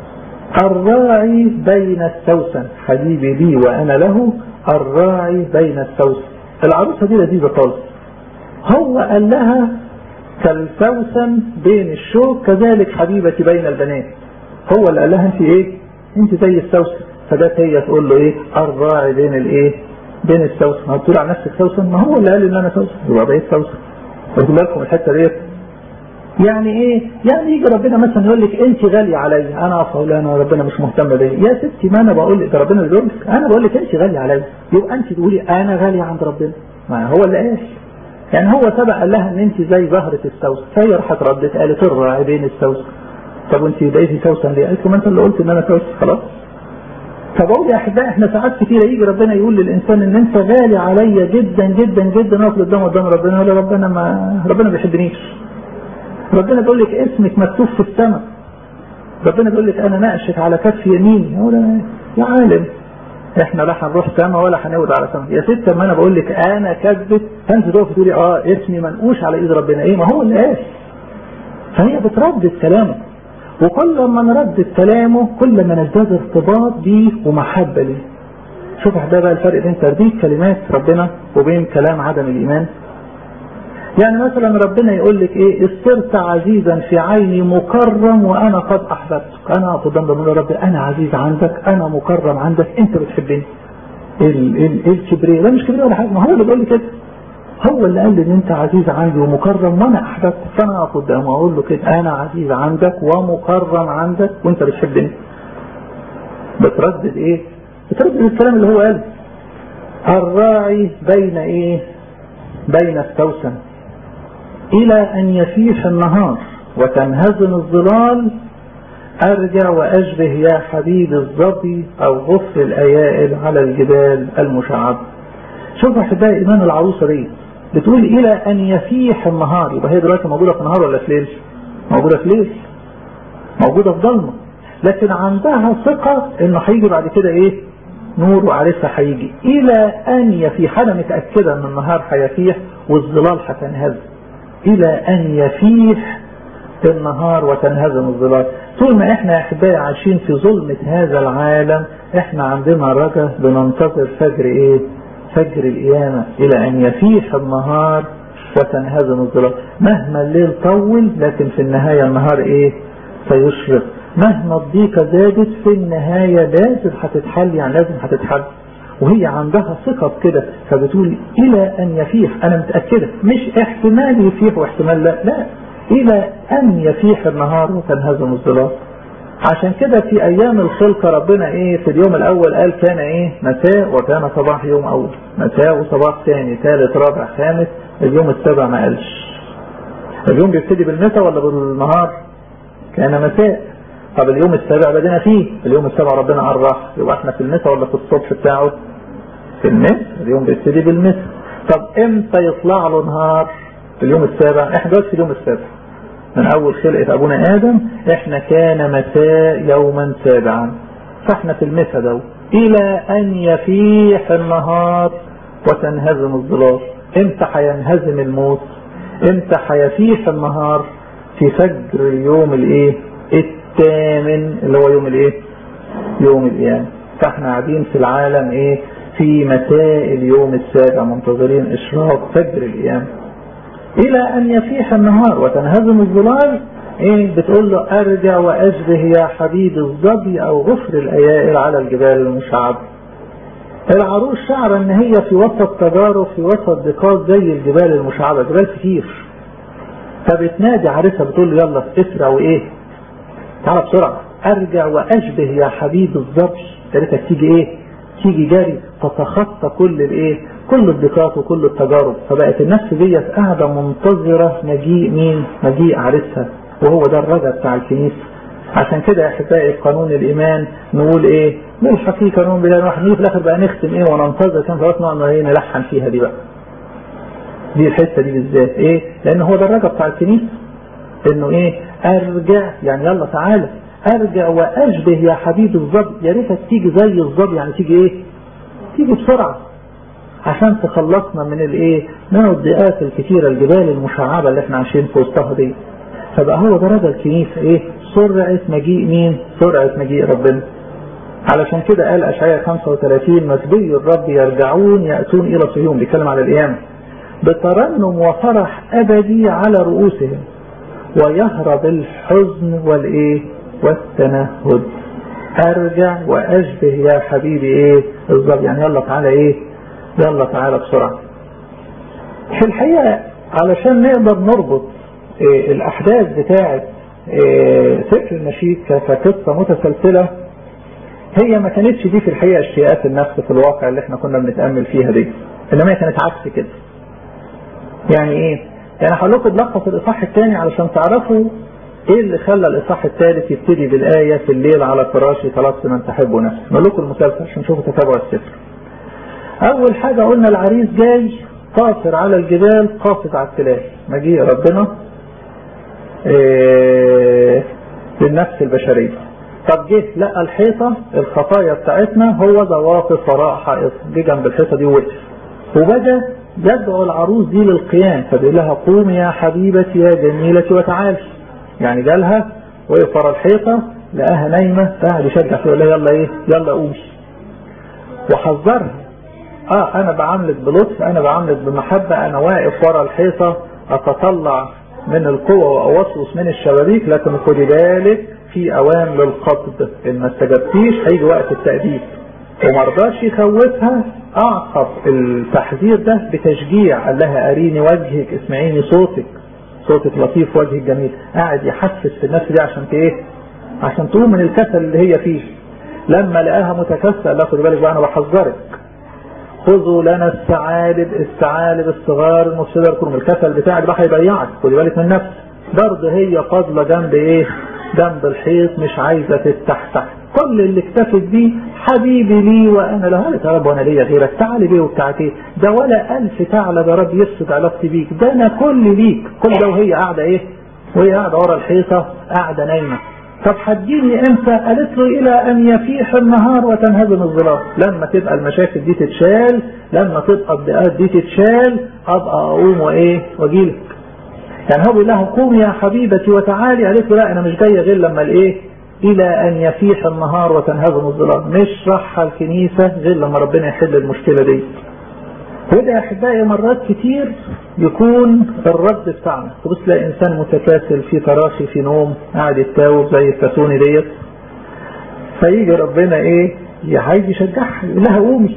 الراعي بين السوسن حبيبي لي وانا له الراعي بين السوسن العروسة دي لذيذة خالص هو قال لها كالسوسن بين الشوك كذلك حبيبتي بين البنات هو اللي قال لها انت ايه انت زي السوسن فجت هي تقول له ايه الراعي بين الايه بين السوسن هتقول على نفسك سوسن ما هو اللي قال ان انا سوسن يبقى بقيت سوسن قلت لكم الحته ديت يعني ايه يعني يجي ربنا مثلا يقول لك انت غاليه عليا انا اقف اقول انا ربنا مش مهتم بيا يا ستي ما انا بقول لك ده ربنا اللي بيقول لك انا بقول لك انت غاليه عليا يبقى انت تقولي انا غاليه عند ربنا ما هو اللي قال يعني هو سبق قال لها ان انت زي زهره السوس فهي راحت ردت قالت الراعي بين السوس طب وانت بقيتي سوسن ليه؟ قالت ما انت اللي قلت ان انا سوس خلاص فبقول يا احبائي احنا ساعات كتير يجي ربنا يقول للانسان ان انت غالي عليا جدا جدا جدا اقف قدام قدام ربنا يقول ربنا ما ربنا ما بيحبنيش ربنا بيقول لك اسمك مكتوب في السماء ربنا بيقول لك انا ناقشك على كف يميني يقول يا عالم احنا لا هنروح سما ولا هنود على سما يا ست ما انا بقول لك انا كذبت فانت تقف تقولي اه اسمي منقوش على ايد ربنا ايه ما هو اللي قال فهي بتردد كلامه وكل ما نردد كلامه كل ما نزداد ارتباط بيه ومحبه ليه شوف ده بقى الفرق بين ترديد كلمات ربنا وبين كلام عدم الايمان يعني مثلا ربنا يقول لك ايه صرت عزيزا في عيني مكرم وانا قد احببتك انا اقف قدام ربنا ربي انا عزيز عندك انا مكرم عندك انت بتحبني ايه ايه الكبرياء لا مش كبرياء ولا حاجه ما هو اللي بيقول لي كده هو اللي قال لي ان انت عزيز عندي ومكرم وانا احببتك فانا اقف قدامه واقول له كده انا عزيز عندك ومكرم عندك وانت بتحبني بتردد ايه بتردد الكلام اللي هو قاله الراعي بين ايه بين السوسن إلى أن يفيح النهار وتنهزم الظلال أرجع وأشبه يا حبيبي الظبي أو غف الأيائل على الجبال المشعبة شوف أحبائي إيمان العروسة دي بتقول إلى أن يفيح النهار يبقى هي دلوقتي موجودة في نهار ولا في ليل؟ موجودة في ليل موجودة في ضلمة لكن عندها ثقة إنه هيجي بعد كده إيه؟ نور وعرسها هيجي إلى أن يفيح أنا متأكدة إن النهار هيفيح والظلال هتنهزم إلى أن يفيح النهار وتنهزم الظلال طول ما احنا احبائي عايشين في ظلمة هذا العالم احنا عندنا رجا بننتظر فجر ايه فجر القيامة الى ان يفيح النهار وتنهزم الظلال مهما الليل طول لكن في النهاية النهار ايه سيشرق مهما الضيقة زادت في النهاية لازم هتتحل يعني لازم هتتحل وهي عندها ثقة بكده فبتقول إلى أن يفيح أنا متأكدة مش احتمال يفيح واحتمال لا لا إلى أن يفيح النهار وتنهزم الظلال عشان كده في أيام الخلقة ربنا إيه في اليوم الأول قال كان إيه مساء وكان صباح يوم أول مساء وصباح ثاني ثالث رابع خامس اليوم السابع ما قالش اليوم بيبتدي بالمساء ولا بالنهار كان مساء طب اليوم السابع بدنا فيه اليوم السابع ربنا عرف يبقى احنا في المساء ولا في الصبح بتاعه في المساء اليوم بيبتدي بالمساء طب امتى يطلع له نهار في اليوم السابع احنا دلوقتي في اليوم السابع من اول خلقة ابونا ادم احنا كان مساء يوما سابعا فاحنا في المسا ده الى ان يفيح النهار وتنهزم الظلال امتى هينهزم الموت امتى هيفيح النهار في فجر يوم الايه الثامن اللي هو يوم الايه يوم القيامه فاحنا قاعدين في العالم ايه في مساء اليوم السابع منتظرين اشراق فجر القيامه الى ان يفيح النهار وتنهزم الظلال ايه بتقول له ارجع واشبه يا حبيبي الظبي او غفر الايائل على الجبال المشعبه العروس شعر ان هي في وسط تجارب في وسط ضيقات زي الجبال المشعبه جبال كتير فبتنادي عريسها بتقول له يلا اسرع وايه تعالى بسرعه ارجع واشبه يا حبيبي الظبي يا ريتك تيجي ايه تيجي جاري تتخطى كل الايه كل الضيقات وكل التجارب فبقت النفس ديت قاعده منتظره مجيء مين مجيء عريسها وهو ده الرجا بتاع الكنيسه عشان كده يا احبائي قانون الايمان نقول ايه نلحق فيه قانون بلا واحد نيجي في الاخر بقى نختم ايه وننتظر كام خلاص نقعد ايه نلحن فيها دي بقى دي الحته دي بالذات ايه لان هو ده الرجا بتاع الكنيسه انه ايه ارجع يعني يلا تعالى ارجع واشبه يا حبيبي الظبي يا ريتك تيجي زي الظبي يعني تيجي ايه تيجي بسرعه عشان تخلصنا من الايه من الضيقات الكتيره الجبال المشعبه اللي احنا عايشين في وسطها دي فبقى هو ده رجا الكنيسه ايه سرعه مجيء مين سرعه مجيء ربنا علشان كده قال اشعياء 35 مسبي الرب يرجعون ياتون الى صهيون بيتكلم على القيامه بترنم وفرح ابدي على رؤوسهم ويهرب الحزن والايه والتنهد ارجع واشبه يا حبيبي ايه الظبي يعني يلا تعالى ايه يلا تعالى بسرعه في الحقيقه علشان نقدر نربط إيه الاحداث بتاعه إيه سفر النشيد كقصه متسلسله هي ما كانتش دي في الحقيقه اشتياقات النفس في الواقع اللي احنا كنا بنتامل فيها دي انما هي كانت عكس كده يعني ايه يعني هقول لكم بلخص الاصحاح الثاني علشان تعرفوا ايه اللي خلى الاصحاح الثالث يبتدي بالايه في الليل على فراشي طلبت من تحب نفسي نقول لكم المسلسل عشان نشوفوا تتابع السفر اول حاجه قلنا العريس جاي قاصر على الجبال قاصد على التلال مجيء ربنا إيه للنفس البشريه طب جه لقى الحيطه الخطايا بتاعتنا هو ذا واقف وراء حائط جه جنب الحيطه دي ووقف وبدا يدعو العروس دي للقيام فبيقول لها قومي يا حبيبتي يا جميلتي وتعالي يعني جالها وقف ورا الحيطه لقاها نايمه فقعد يشجع فيها يقول لها يلا ايه يلا قومي وحذرها اه انا بعاملك بلطف انا بعاملك بمحبه انا واقف ورا الحيطه اتطلع من القوة واوصوص من الشبابيك لكن خدي بالك في اوان للقبض ان ما استجبتيش هيجي وقت التأديب ومرضاش يخوفها اعقب التحذير ده بتشجيع قال لها اريني وجهك اسمعيني صوتك صوتك لطيف وجهك جميل قاعد يحسس في النفس دي عشان ايه عشان تقوم من الكسل اللي هي فيه لما لقاها متكسل لا خدي بالك بقى انا بحذرك خذوا لنا الثعالب الثعالب الصغار المفسده الكرم الكسل بتاعك ده هيضيعك خدي بالك من نفسك برضه هي فاضله جنب ايه جنب الحيط مش عايزه تفتح تحت كل اللي اكتفت بيه حبيبي لي وانا له قالت يا رب وانا ليا غيرك تعالي بيه وبتاعت ايه ده ولا الف ثعلب يا رب يفسد علاقتي بيك ده انا كل ليك كل ده وهي قاعده ايه وهي قاعده ورا الحيطه قاعده نايمه طب هتجيني امتى قالت له الى ان يفيح النهار وتنهزم الظلام لما تبقى المشاكل دي تتشال لما تبقى الضيقات دي تتشال ابقى اقوم وايه واجيلك يعني هو بيقول لها قومي يا حبيبتي وتعالي قالت له لا انا مش جايه غير لما الايه الى ان يفيح النهار وتنهزم الظلام مش راح الكنيسه غير لما ربنا يحل المشكله دي وده يا احبائي مرات كتير يكون الرد بتاعنا تبص تلاقي انسان متكاسل في تراخي في نوم قاعد يتاوب زي الكاسوني ديت فيجي ربنا ايه عايز يشجعها يقول لها قومي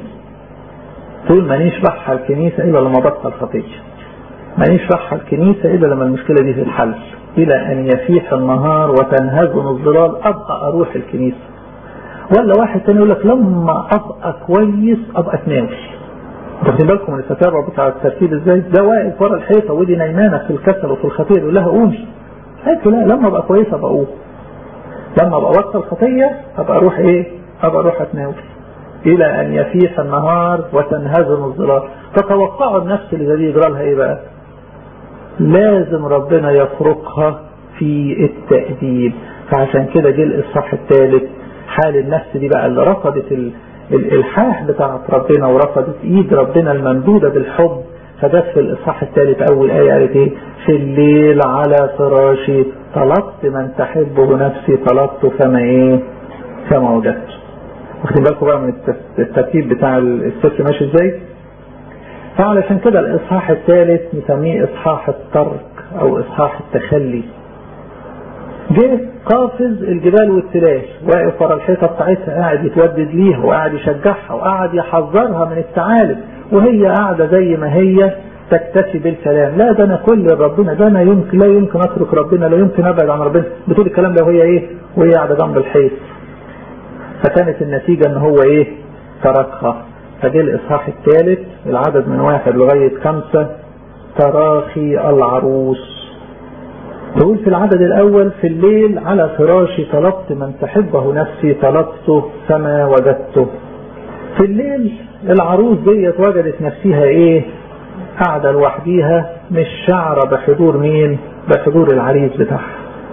تقول مانيش رايحه الكنيسه الا لما بطل خطيه مانيش رايحه الكنيسه الا لما المشكله دي تتحل الى ان يفيح النهار وتنهزم الظلال ابقى اروح الكنيسه ولا واحد تاني يقول لك لما ابقى كويس ابقى اتناول واخدين بالكم من التتابع بتاع الترتيب ازاي ده واقف ورا الحيطه ودي نايمانه في الكسل وفي الخطيه يقول لها قومي قالت لا لما ابقى كويسه ابقى اقوم لما ابقى وسط الخطيه ابقى اروح ايه ابقى اروح اتناول الى ان يفيح النهار وتنهزم الظلال تتوقعوا النفس اللي زي دي يجرى لها ايه بقى لازم ربنا يفرقها في التأديب فعشان كده جه الاصحاح الثالث حال النفس دي بقى اللي رفضت الالحاح بتاعت ربنا ورفضت ايد ربنا الممدودة بالحب فجت في الاصحاح الثالث اول ايه قالت ايه في الليل على فراشي طلبت من تحبه نفسي طلبته فما ايه فما وجدته واخدين بالكم بقى من الترتيب بتاع السفر ماشي ازاي فعلشان كده الاصحاح الثالث نسميه اصحاح الترك او اصحاح التخلي جه قافز الجبال والتلال واقف ورا الحيطه بتاعتها قاعد يتودد ليها وقاعد يشجعها وقاعد يحذرها من الثعالب وهي قاعده زي ما هي تكتفي بالكلام لا ده انا كل ربنا ده انا يمكن لا يمكن اترك ربنا لا يمكن ابعد عن ربنا بتقول الكلام ده وهي ايه وهي قاعده جنب الحيط فكانت النتيجه ان هو ايه تركها فجه الاصحاح الثالث العدد من واحد لغايه خمسه تراخي العروس يقول في العدد الأول في الليل على فراشي طلبت من تحبه نفسي طلبته فما وجدته في الليل العروس ديت وجدت نفسها ايه قاعدة لوحديها مش شعرة بحضور مين بحضور العريس بتاعها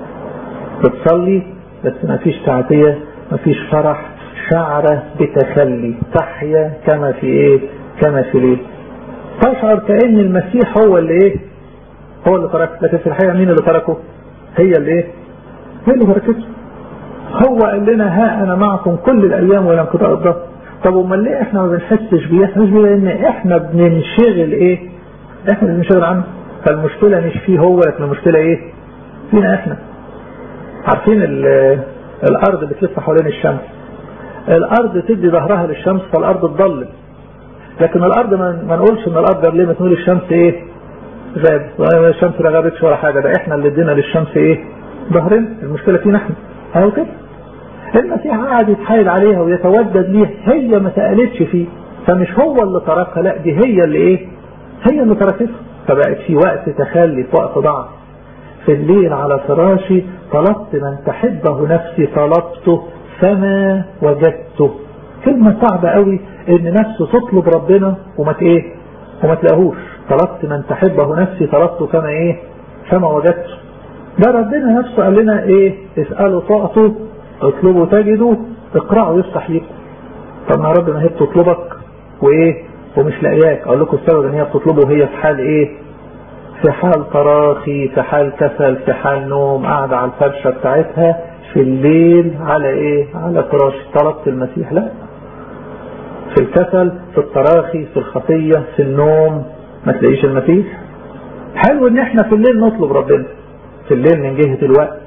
بتصلي بس ما فيش تعتية ما فيش فرح شعرة بتخلي تحيا كما في ايه كما في ليه تشعر كأن المسيح هو اللي ايه هو اللي تركه لكن في الحقيقة مين اللي تركه هي اللي ايه هي اللي تركته هو قال لنا ها انا معكم كل الايام ولم كنت الظهر طب امال ليه احنا ما بنحسش بيه احنا مش بيه لان احنا بننشغل ايه احنا بننشغل عنه فالمشكلة مش فيه هو لكن المشكلة ايه فينا احنا عارفين الارض بتلف حوالين الشمس الارض تدي ظهرها للشمس فالارض تضلم لكن الارض ما نقولش ان الارض قبل ما تقول الشمس ايه غاب الشمس لا غابتش ولا حاجة ده احنا اللي ادينا للشمس ايه ظهرنا المشكلة فينا احنا اهو كده المسيح قاعد يتحايل عليها ويتودد ليها هي ما سألتش فيه فمش هو اللي تركها لا دي هي اللي ايه هي اللي تركتها فبقت في وقت تخلي في وقت ضعف في الليل على فراشي طلبت من تحبه نفسي طلبته فما وجدته كلمة صعبة قوي ان نفسه تطلب ربنا وما ايه وما تلاقوهوش طلبت من تحبه نفسي طلبته كما ايه كما وجدته ده ربنا نفسه قال لنا ايه اسألوا تعطوا اطلبوا تجدوا اقرأوا يفتح لكم طب ما يا رب ما هي بتطلبك وايه ومش لاقياك اقول لكم السبب ان هي بتطلبه وهي في حال ايه في حال تراخي في حال كسل في حال نوم قاعدة على الفرشة بتاعتها في الليل على ايه على فراش طلبت المسيح لا في الكسل في التراخي في الخطية في النوم ما تلاقيش المسيح حلو ان احنا في الليل نطلب ربنا في الليل من جهة الوقت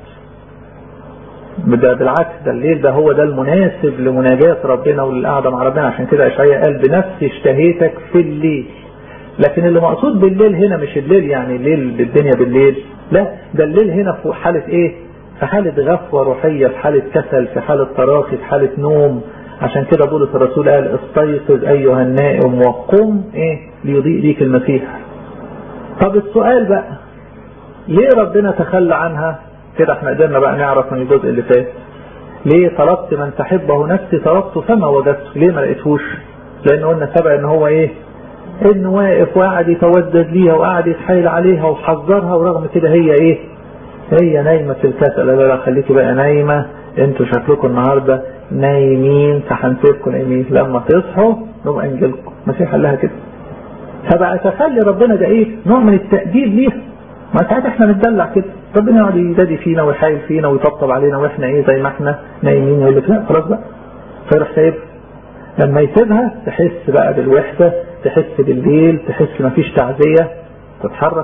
ده بالعكس ده الليل ده هو ده المناسب لمناجاة ربنا وللقعدة مع ربنا عشان كده اشعياء قال بنفسي اشتهيتك في الليل لكن اللي مقصود بالليل هنا مش الليل يعني الليل بالدنيا بالليل لا ده الليل هنا في حالة ايه في حالة غفوة روحية في حالة كسل في حالة تراخي في حالة نوم عشان كده بولس الرسول قال استيقظ ايها النائم وقم ايه ليضيء ليك المسيح طب السؤال بقى ليه ربنا تخلى عنها كده احنا قدرنا بقى نعرف من الجزء اللي فات ليه طلبت من تحبه نفسي طلبته فما وجدته ليه ما لقيتهوش لان قلنا سبق ان هو ايه انه واقف وقاعد يتودد ليها وقاعد يتحايل عليها وحذرها ورغم كده هي ايه هي نايمة في الكسل لا لا خليكي بقى نايمة انتوا شكلكم النهاردة نايمين فهنسيبكم نايمين لما تصحوا نبقى نجيلكم المسيح قال لها كده فبقى تخلي ربنا ده ايه نوع من التأديب ليها ما ساعات احنا نتدلع كده ربنا يقعد يدادي فينا ويحايل فينا ويطبطب علينا واحنا ايه زي ما احنا نايمين يقول لك لا خلاص بقى فيروح سايبها لما يسيبها تحس بقى بالوحدة تحس بالليل تحس مفيش تعزية تتحرك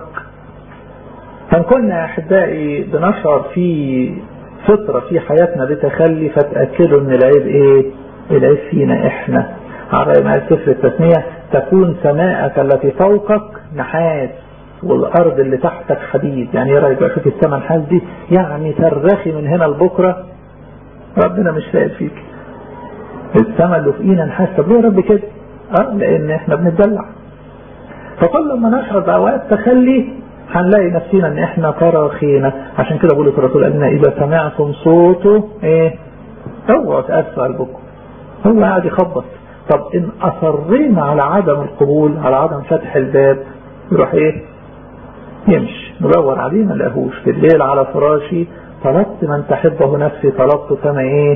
فكنا يا احبائي بنشعر في فترة في حياتنا بتخلي فتأكدوا ان العيب ايه العيب فينا احنا على ما سفر التثنية تكون سماءك التي فوقك نحاس والارض اللي تحتك حديد يعني ايه رايك بقى شوف السماء نحاس دي يعني ترخي من هنا لبكره ربنا مش سائل فيك السماء اللي فوقينا نحاس طب ليه يا رب كده؟ اه لان احنا بنتدلع فكل ما نشعر باوقات تخلي هنلاقي نفسنا ان احنا تراخينا عشان كده بولس الرسول قال لنا اذا سمعتم صوته ايه اوعوا تقسوا قلبكم هو قاعد يخبط طب ان اصرينا على عدم القبول على عدم فتح الباب يروح ايه يمشي ندور عليه ما نلاقيهوش بالليل على فراشي طلبت من تحبه نفسي طلبته كما ايه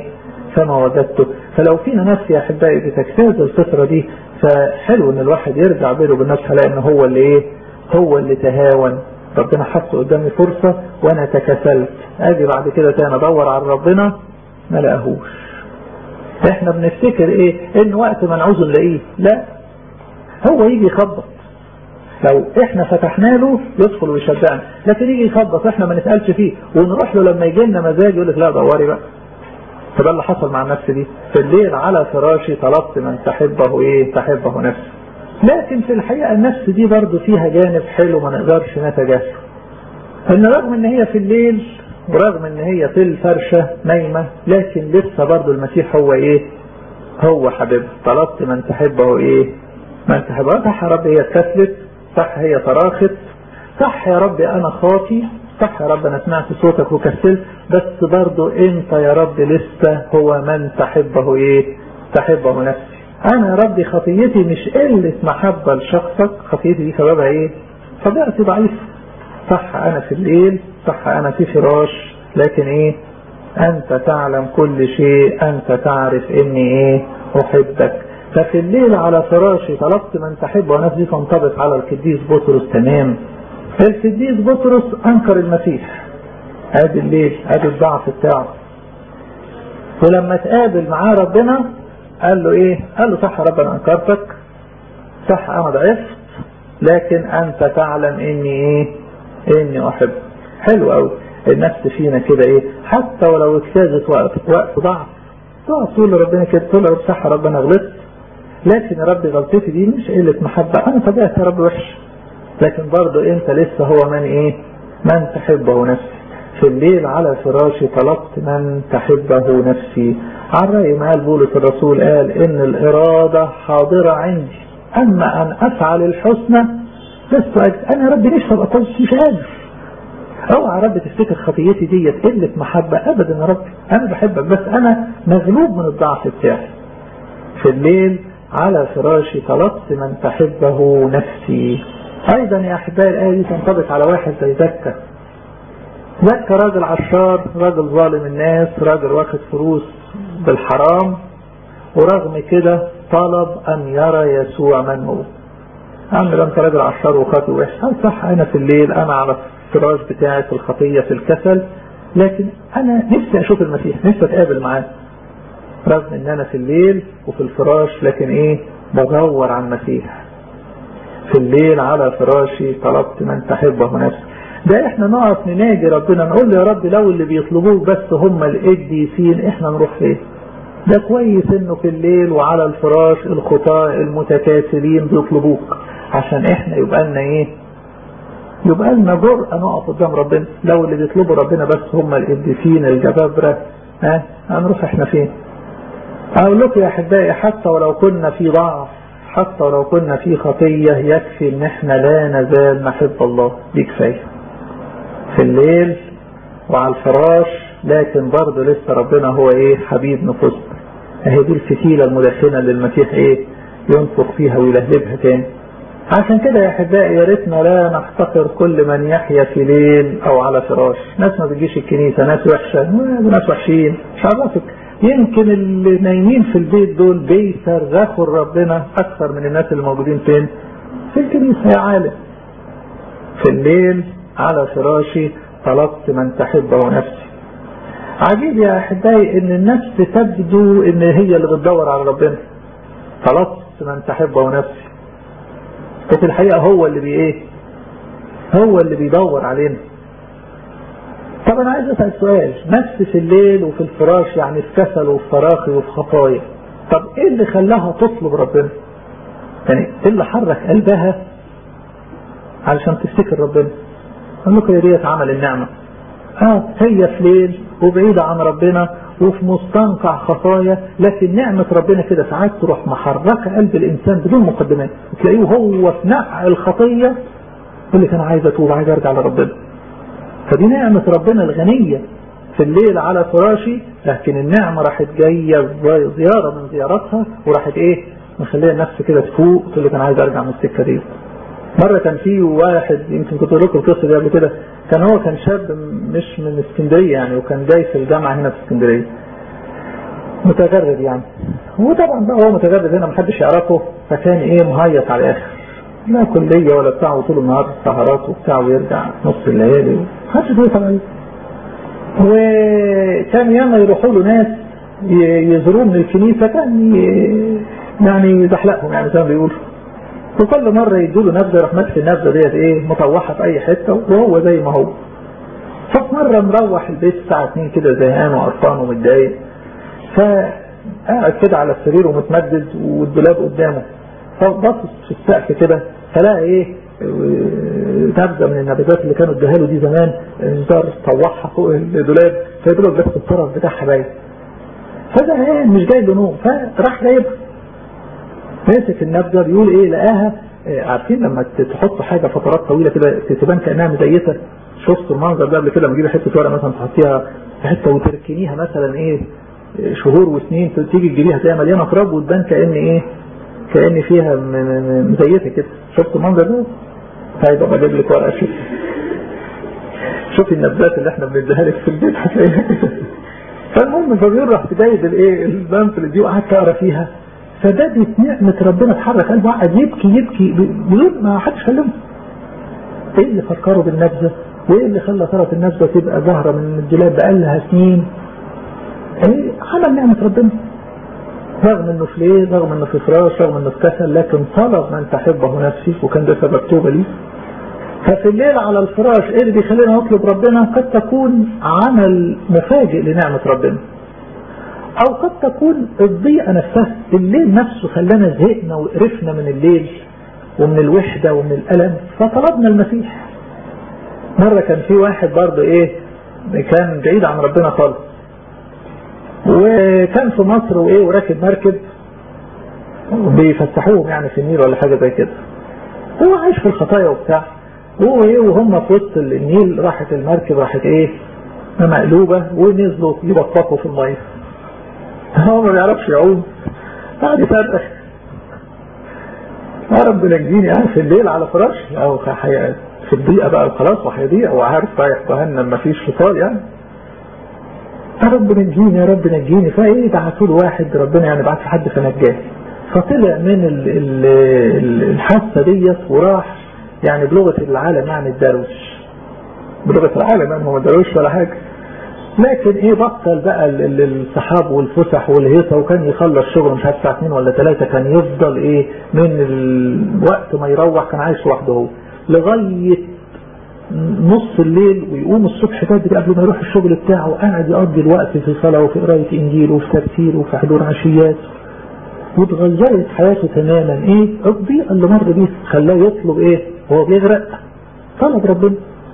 فما وجدته فلو فينا ناس يا احبائي بتجتاز الفطره دي فحلو ان الواحد يرجع بينه وبين نفسه لان هو اللي ايه هو اللي تهاون ربنا حط قدامي فرصة وانا تكسلت اجي بعد كده تاني ادور على ربنا ما لقاهوش احنا بنفتكر ايه ان وقت ما نعوزه نلاقيه لا هو يجي يخبط لو احنا فتحنا له يدخل ويشجعنا لكن يجي يخبط احنا ما نسالش فيه ونروح له لما يجي لنا مزاج يقول لك لا دوري بقى فده اللي حصل مع النفس دي في الليل على فراشي طلبت من تحبه ايه تحبه نفسي لكن في الحقيقة النفس دي برضو فيها جانب حلو ما نقدرش نتجاهله ان رغم ان هي في الليل ورغم ان هي في الفرشة نايمة لكن لسه برضو المسيح هو ايه هو حبيبها طلبت من تحبه ايه من تحبه صح يا رب هي اتكسلت صح هي تراخت صح يا رب انا خاطي صح يا رب انا سمعت صوتك وكسلت بس برضو انت يا رب لسه هو من تحبه ايه تحبه نفسي انا يا ربي خطيتي مش قلة محبة لشخصك خطيتي دي سببها ايه طبيعتي ضعيفة صح انا في الليل صح انا في فراش لكن ايه انت تعلم كل شيء انت تعرف اني ايه احبك ففي الليل على فراشي طلبت من تحب ونفسي تنطبق على القديس بطرس تمام القديس بطرس انكر المسيح ادي الليل ادي الضعف بتاعه ولما تقابل معاه ربنا قال له ايه قال له صح يا رب انا انكرتك صح انا ضعفت لكن انت تعلم اني ايه اني احب حلو قوي النفس فينا كده ايه حتى ولو اجتازت وقت وقت ضعف تقعد تقول لربنا كده تقول له صح يا رب انا غلطت لكن يا رب غلطتي دي مش قله محبه انا طبيعتي يا رب وحش لكن برضه انت لسه هو من ايه من تحبه نفسي في الليل على فراشي طلبت من تحبه نفسي عن رأي ما قال بولس الرسول قال ان الارادة حاضرة عندي اما ان افعل الحسنى لست أجد انا يا رب نفسي ابقى كويس مش قادر اوعى يا رب تفتكر خطيتي دي قلة محبة ابدا يا رب انا بحبك بس انا مغلوب من الضعف بتاعي في الليل على فراشي طلبت من تحبه نفسي ايضا يا احبائي الايه دي تنطبق على واحد زي زكا زكا راجل عشار راجل ظالم الناس راجل واخد فلوس بالحرام ورغم كده طلب ان يرى يسوع من هو عم ده انت راجل عشار وخاطي وحش هل صح انا في الليل انا على الفراش بتاعي في الخطيه في الكسل لكن انا نفسي اشوف المسيح نفسي اتقابل معاه رغم ان انا في الليل وفي الفراش لكن ايه بدور على المسيح في الليل على فراشي طلبت من تحبه نفسي ده احنا نقف نناجي ربنا نقول له يا رب لو اللي بيطلبوك بس هم القديسين احنا نروح فين ده كويس انه في الليل وعلى الفراش الخطاة المتكاسلين بيطلبوك عشان احنا يبقى لنا ايه يبقى لنا جرأة نقف قدام ربنا لو اللي بيطلبوا ربنا بس هم القديسين الجبابرة ها هنروح احنا فين اقول لكم يا احبائي حتى ولو كنا في ضعف حتى ولو كنا في خطية يكفي ان احنا لا نزال نحب الله دي كفاية في الليل وعلى الفراش لكن برضه لسه ربنا هو ايه حبيب نفوسنا اهي دي الفتيلة المدخنة اللي المسيح ايه ينفخ فيها ويلهبها تاني عشان كده يا احبائي يا ريتنا لا نحتقر كل من يحيا في ليل او على فراش ناس ما بتجيش الكنيسة ناس وحشة ناس وحشين مش عرفك يمكن اللي نايمين في البيت دول بيصرخوا ربنا اكثر من الناس اللي موجودين فين في الكنيسة يا عالم في الليل على فراشي طلبت من تحبه نفسي عجيب يا احبائي ان النفس تبدو ان هي اللي بتدور على ربنا طلبت من تحبه نفسي وفي الحقيقة هو اللي بي ايه هو اللي بيدور علينا طب انا عايز اسال سؤال نفس في الليل وفي الفراش يعني في كسل وفي فراخي وفي خطايا طب ايه اللي خلاها تطلب ربنا يعني ايه اللي حرك قلبها علشان تفتكر ربنا قال لكم يا ريت عمل النعمه اه هي في ليل وبعيده عن ربنا وفي مستنقع خطايا لكن نعمة ربنا كده ساعات تروح محركة قلب الإنسان بدون مقدمات تلاقيه هو في نقع الخطية يقول لك أنا عايز أتوب عايز أرجع لربنا فدي نعمة ربنا الغنية في الليل على فراشي لكن النعمة راحت جاية زيارة من زياراتها وراحت ايه مخليها النفس كده تفوق تقول لك انا عايز ارجع من السكة دي مرة كان في واحد يمكن كنت لكم القصة دي قبل كده كان هو كان شاب مش من اسكندرية يعني وكان جاي في الجامعة هنا في اسكندرية متغرب يعني وطبعا بقى هو متغرب هنا محدش يعرفه فكان ايه مهيط على الاخر لا كلية ولا بتاع وطول النهار سهرات وبتاع ويرجع نص الليالي محدش بيسأل عليه وكان ياما يروحوا له ناس يزوروه من الكنيسة كان يعني يزحلقهم يعني زي ما بيقولوا وكل مرة يدوا له نبذة يروح ماسك النبذة ديت ايه مطوحة في أي حتة وهو زي ما هو ففي مرة مروح البيت الساعة 2 كده زهقان وقرفان ومتضايق فقاعد كده على السرير ومتمدد والدولاب قدامه فبص في السقف كده فلاقي ايه نبذه من النباتات اللي كانوا اداها له دي زمان انذار طوحها فوق الدولاب فيدوب بس الطرف بتاعها باين فزهقان مش جاي له نوم فراح جايبها ماسك النبذه بيقول ايه لقاها عارفين لما تحط حاجه فترات طويله كده تبان كانها مزيته شفت المنظر ده قبل كده لما تجيبي حته ورقه مثلا تحطيها في حته وتركنيها مثلا ايه شهور وسنين تيجي تجيبيها تلاقيها مليانه تراب وتبان كان ايه كان فيها مزيته كده شفت المنظر ده هيبقى بجيب لك ورقه شوف شوفي النبات اللي احنا بنديها لك في البيت هتلاقيها كده فالمهم فبيقول رحت جايب الايه البامفل دي وقعدت اقرا فيها فبدت نعمه ربنا اتحرك قلبه قعد يبكي يبكي بدون ما حدش كلمه ايه اللي فكره بالنبذه وايه اللي خلى طرف النبذه تبقى ظاهره من الدولاب بقالها سنين ايه عمل نعمه ربنا رغم انه في ليل رغم انه في فراش رغم انه في كسل لكن طلب من تحبه نفسي وكان ده سبب توبه لي ففي الليل على الفراش ايه اللي بيخلينا نطلب ربنا قد تكون عمل مفاجئ لنعمة ربنا او قد تكون الضيقة نفسها الليل نفسه خلانا زهقنا وقرفنا من الليل ومن الوحدة ومن الألم فطلبنا المسيح مرة كان في واحد برضه ايه كان بعيد عن ربنا خالص وكان في مصر وايه وراكب مركب بيفتحوهم يعني في النيل ولا حاجة زي كده هو عايش في الخطايا وبتاع هو ايه وهم في وسط النيل راحت المركب راحت ايه مقلوبة ونزلوا يبطقوا في المية هو ما بيعرفش يعوم قاعد يفرق يا رب نجيني يعني في الليل على فراش او في الضيقة بقى خلاص وهيضيع وعارف رايح جهنم مفيش فصال يعني يا رب نجيني يا رب نجيني فايه بعتوا له واحد ربنا يعني بعت حد فنجاه فطلع من ال ال الحاسه ديت وراح يعني بلغه العالم يعني الدروش بلغه العالم يعني هو ما دروش ولا حاجه لكن ايه بطل بقى الصحاب والفسح والهيصه وكان يخلص شغل مش عارف الساعه 2 ولا 3 كان يفضل ايه من الوقت ما يروح كان عايش لوحده هو لغايه نص الليل ويقوم الصبح بدري قبل ما يروح الشغل بتاعه قاعد يقضي الوقت في صلاة وفي قراية إنجيل وفي تفسير وفي حضور عشيات واتغيرت حياته تماما ايه الضيقة اللي مر بيه خلاه يطلب ايه وهو بيغرق طلب ربنا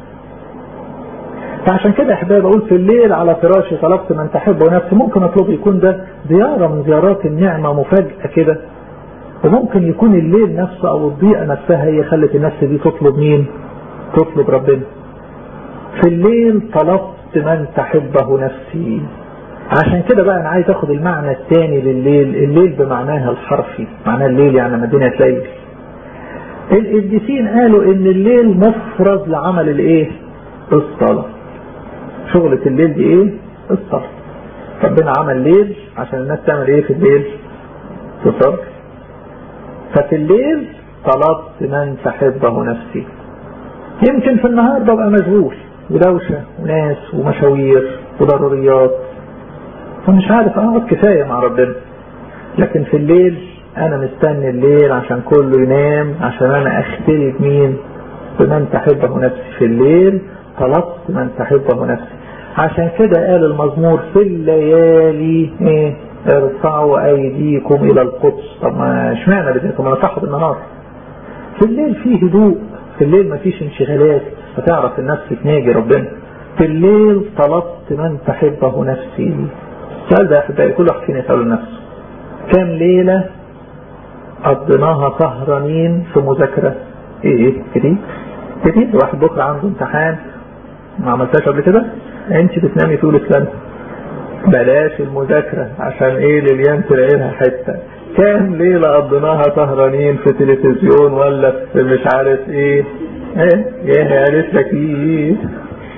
فعشان كده يا احبابي بقول في الليل على فراشي طلبت من تحبه نفسي ممكن اطلب يكون ده زيارة من زيارات النعمة مفاجأة كده وممكن يكون الليل نفسه او الضيقة نفسها هي خلت النفس دي تطلب مين تطلب ربنا في الليل طلبت من تحبه نفسي عشان كده بقى انا عايز اخد المعنى الثاني لليل الليل بمعناها الحرفي معناه الليل يعني لما الدنيا تليل القديسين قالوا ان الليل مفرز لعمل الايه الصلاة شغلة الليل دي ايه الصلاة ربنا عمل ليل عشان الناس تعمل ايه في الليل تصلي ففي الليل طلبت من تحبه نفسي يمكن في النهار ببقى مشغول ودوشة وناس ومشاوير وضروريات فمش عارف اقعد كفاية مع ربنا لكن في الليل انا مستني الليل عشان كله ينام عشان انا اختلي بمين بمن تحبه نفسي في الليل طلبت من تحبه نفسي عشان كده قال المزمور في الليالي ايه ارفعوا ايديكم الى القدس طب ما اشمعنى بديكم انا صاحب النهار في الليل فيه هدوء في الليل مفيش انشغالات فتعرف النفس تناجي ربنا في الليل طلبت من تحبه نفسي السؤال ده يا احبائي كل واحد فينا يسأله لنفسه كام ليلة قضيناها سهرانين في مذاكرة ايه ايه كتير كتير واحد بكرة عنده امتحان ما عملتهاش قبل كده انت بتنامي طول السنة بلاش المذاكرة عشان ايه لليان تلاقي لها حتة كام ليلة قضيناها سهرانين في تلفزيون ولا في مش عارف ايه ايه ايه قالت لك ايه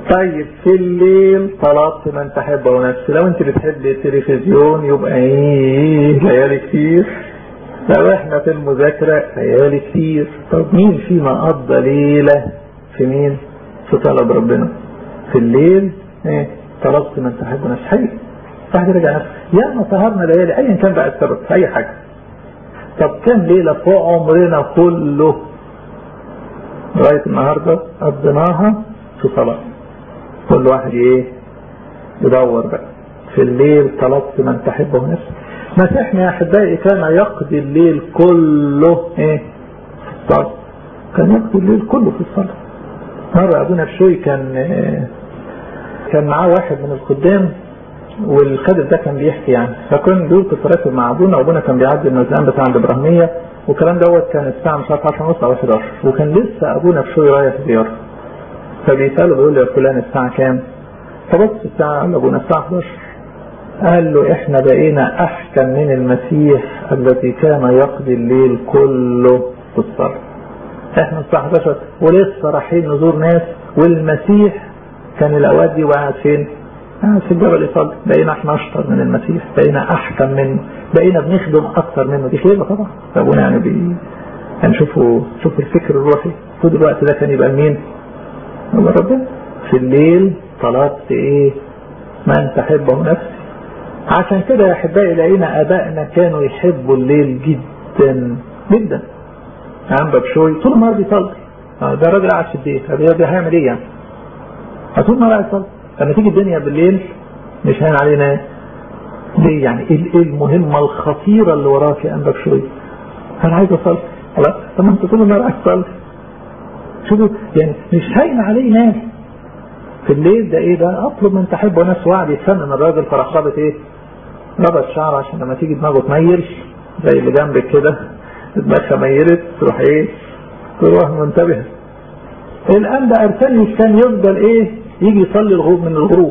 طيب في الليل طلبت من تحبه نفسي لو انت بتحب التلفزيون يبقى ايه ليالي كتير لو احنا في المذاكرة ليالي كتير طب مين فينا قضى ليلة في مين في طلب ربنا في الليل ايه طلبت من تحبه نفسي حقيقي واحد رجع نفسه يا ما سهرنا ليالي ايا كان بقى السبب في اي حاجة طب كم ليلة فوق عمرنا كله لغاية النهاردة قضيناها في صلاة كل واحد ايه يدور بقى في الليل طلبت من تحبه نفسه مسيحنا يا احبائي كان يقضي الليل كله ايه في الصلاة كان يقضي الليل كله في الصلاة مرة ابونا بشوي كان إيه كان معاه واحد من الخدام والخادم ده كان بيحكي يعني فكان بيقول كنت راكب مع ابونا وابونا كان بيعدي المزقان بتاع الابراهيميه والكلام دوت كان الساعه مش عارف 10 ونص او 11 وكان لسه ابونا بشوي رايح زياره فبيساله بيقول له يا فلان الساعه كام؟ فبص الساعه قال له ابونا الساعه 11 قال له احنا بقينا احكم من المسيح الذي كان يقضي الليل كله في الصلاه احنا الساعه 11 ولسه رايحين نزور ناس والمسيح كان الاوقات دي وقاعد فين؟ في الجبل يصلي بقينا احنا اشطر من المسيح بقينا احكم منه بقينا بنخدم اكثر منه دي خيبه طبعا ابونا يعني بي يعني شوفوا شوفوا الفكر الروحي طول الوقت ده كان يبقى مين؟ هو ربنا في الليل طلبت ايه؟ من تحبه نفسي عشان كده يا احبائي لقينا ابائنا كانوا يحبوا الليل جدا جدا عم بشوي طول النهار بيصلي ده راجل قاعد في البيت ده هيعمل ايه يعني؟ طول النهار قاعد يصلي لما تيجي الدنيا بالليل مش هين علينا ليه يعني ايه المهمة الخطيرة اللي وراك يا انبك شوية انا عايز اصلي خلاص طب ما انت طول النهار عايز تصلي شوفوا يعني مش هين علينا في الليل ده ايه ده اطلب من تحبه ناس وقعد يتفنن الراجل فراح رابط ايه ربط شعر عشان لما تيجي دماغه تميل زي اللي جنبك كده دماغها ميلت تروح ايه تروح منتبه الان ده ارسلني كان يفضل ايه يجي يصلي الغروب من الغروب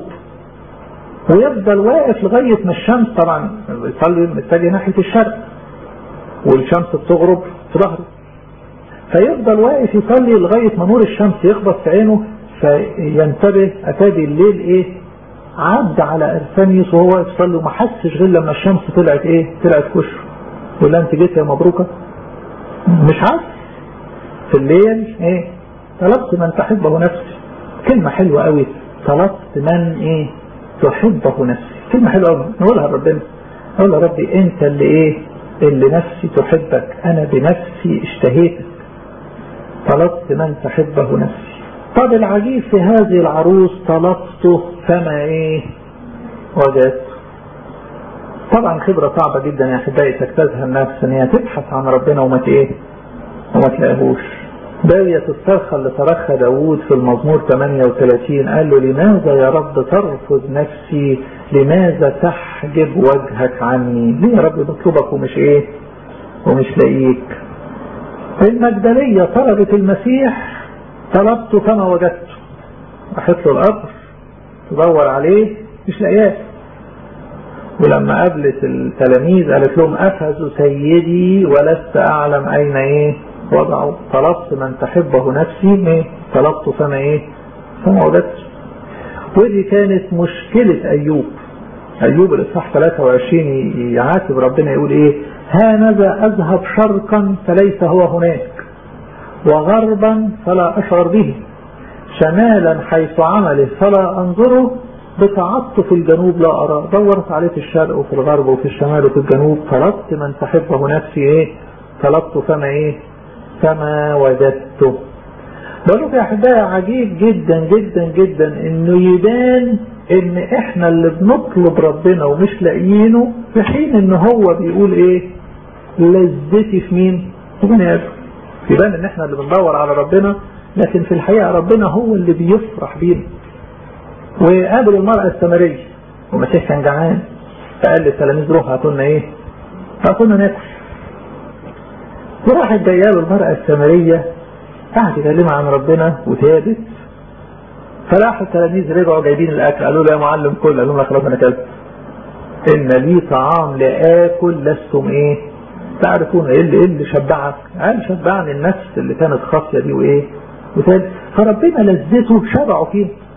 ويفضل واقف لغاية ما الشمس طبعا يصلي متجه ناحية الشرق والشمس بتغرب في ظهره فيفضل واقف يصلي لغاية ما نور الشمس يخبط في عينه فينتبه اتابي الليل ايه عدى على ارسانيوس وهو واقف يصلي وما حسش غير لما الشمس طلعت ايه طلعت في وشه يقول انت جيت يا مبروكه مش عارف في الليل ايه طلبت من تحبه نفسي كلمة حلوة قوي طلبت من ايه تحبه نفسي كلمة حلوة قوي نقولها لربنا نقول يا ربي انت اللي ايه اللي نفسي تحبك انا بنفسي اشتهيتك طلبت من تحبه نفسي طب العجيب في هذه العروس طلبته فما ايه وجدته طبعا خبرة صعبة جدا يا احبائي تجتازها النفس ان هي تبحث عن ربنا وما ايه وما تلاقيهوش داية الصرخة اللي صرخها داوود في المزمور 38 قال له لماذا يا رب ترفض نفسي لماذا تحجب وجهك عني ليه يا رب بطلبك ومش ايه ومش لاقيك المجدلية طلبت المسيح طلبته فما وجدته راحت له القبر تدور عليه مش لاقياه ولما قابلت التلاميذ قالت لهم افهز سيدي ولست اعلم اين ايه وضعه طلبت من تحبه نفسي ايه طلبته فما ايه فما وجدته ودي كانت مشكلة ايوب ايوب الاصحاح 23 يعاتب ربنا يقول ايه هانذا اذهب شرقا فليس هو هناك وغربا فلا اشعر به شمالا حيث عمله فلا انظره بتعطف الجنوب لا أرى دورت عليه في الشرق وفي الغرب وفي الشمال وفي الجنوب طلبت من تحبه نفسي ايه طلبته فما ايه فما وجدته بقول لكم يا احبائي عجيب جدا جدا جدا انه يبان ان احنا اللي بنطلب ربنا ومش لاقيينه في حين ان هو بيقول ايه لذتي في مين في بني ادم يبان ان احنا اللي بندور على ربنا لكن في الحقيقه ربنا هو اللي بيفرح بينا وقابل المرأة السامرية والمسيح كان جعان فقال للتلاميذ روحوا هاتوا لنا ايه؟ هاتوا لنا ناكل وراحت جايه له المرأة السامرية قعدت يكلمها عن ربنا وتابت فراح التلاميذ رجعوا جايبين الاكل قالوا له يا معلم كل قال لهم لا خلاص انا اكلت ان لي طعام لاكل لستم ايه تعرفون ايه اللي ايه اللي شبعك قال شبعني النفس اللي كانت خاصيه دي وايه وتالت فربنا لذته شبعوا فيه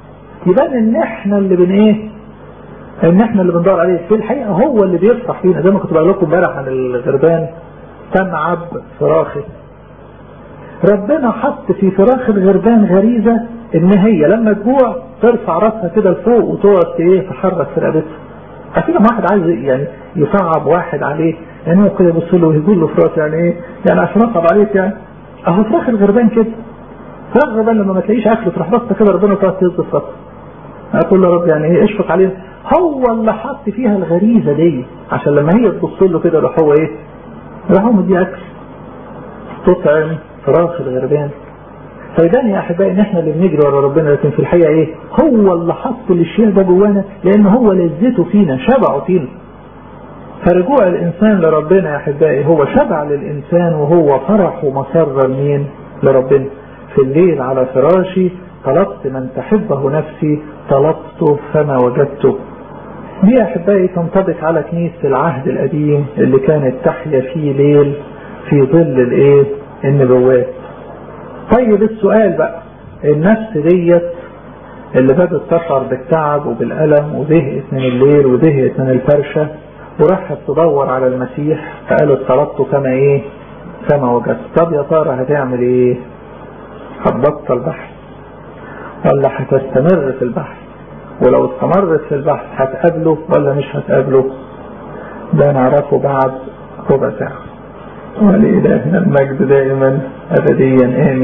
يبان ان احنا اللي بن ايه ان احنا اللي بندور عليه في الحقيقة هو اللي بيفرح فينا زي ما كنت بقول لكم امبارح عن الغربان تنعب فراخه ربنا حط في فراخ الغربان غريزة ان هي لما تجوع ترفع راسها كده لفوق وتقعد ايه تحرك في رقبتها اكيد لما واحد عايز يعني يصعب واحد عليه يعني هو كده يبص له ويقول له فراس يعني ايه يعني عشان اصعب عليك يعني اهو فراخ الغربان كده فراخ الغربان لما ما تلاقيش اكل تروح راسها كده ربنا تقعد تهز في راسها اقول له رب يعني ايه اشفق عليه هو اللي حط فيها الغريزه دي عشان لما هي تبص له كده يروح هو ايه يروح هو مدي اكل تطعم فراخ الغربان فيبان يا احبائي ان احنا اللي بنجري ورا ربنا لكن في الحقيقه ايه هو اللي حط الشيء ده جوانا لان هو لذته فينا شبعه فينا فرجوع الانسان لربنا يا احبائي هو شبع للانسان وهو فرح ومسر مين لربنا في الليل على فراشي طلبت من تحبه نفسي طلبته فما وجدته دي يا احبائي تنطبق على كنيسه العهد القديم اللي كانت تحيا فيه ليل في ظل الايه النبوات طيب السؤال بقى النفس ديت اللي بدأت تشعر بالتعب وبالألم وزهقت من الليل وزهقت من الفرشة وراحت تدور على المسيح فقالت طلبته كما ايه كما وجدت طب يا ترى هتعمل ايه هتبطل بحث ولا هتستمر في البحث ولو استمرت في البحث هتقابله ولا مش هتقابله ده نعرفه بعد ربع ساعة ولإلهنا المجد دائما أبديا آمين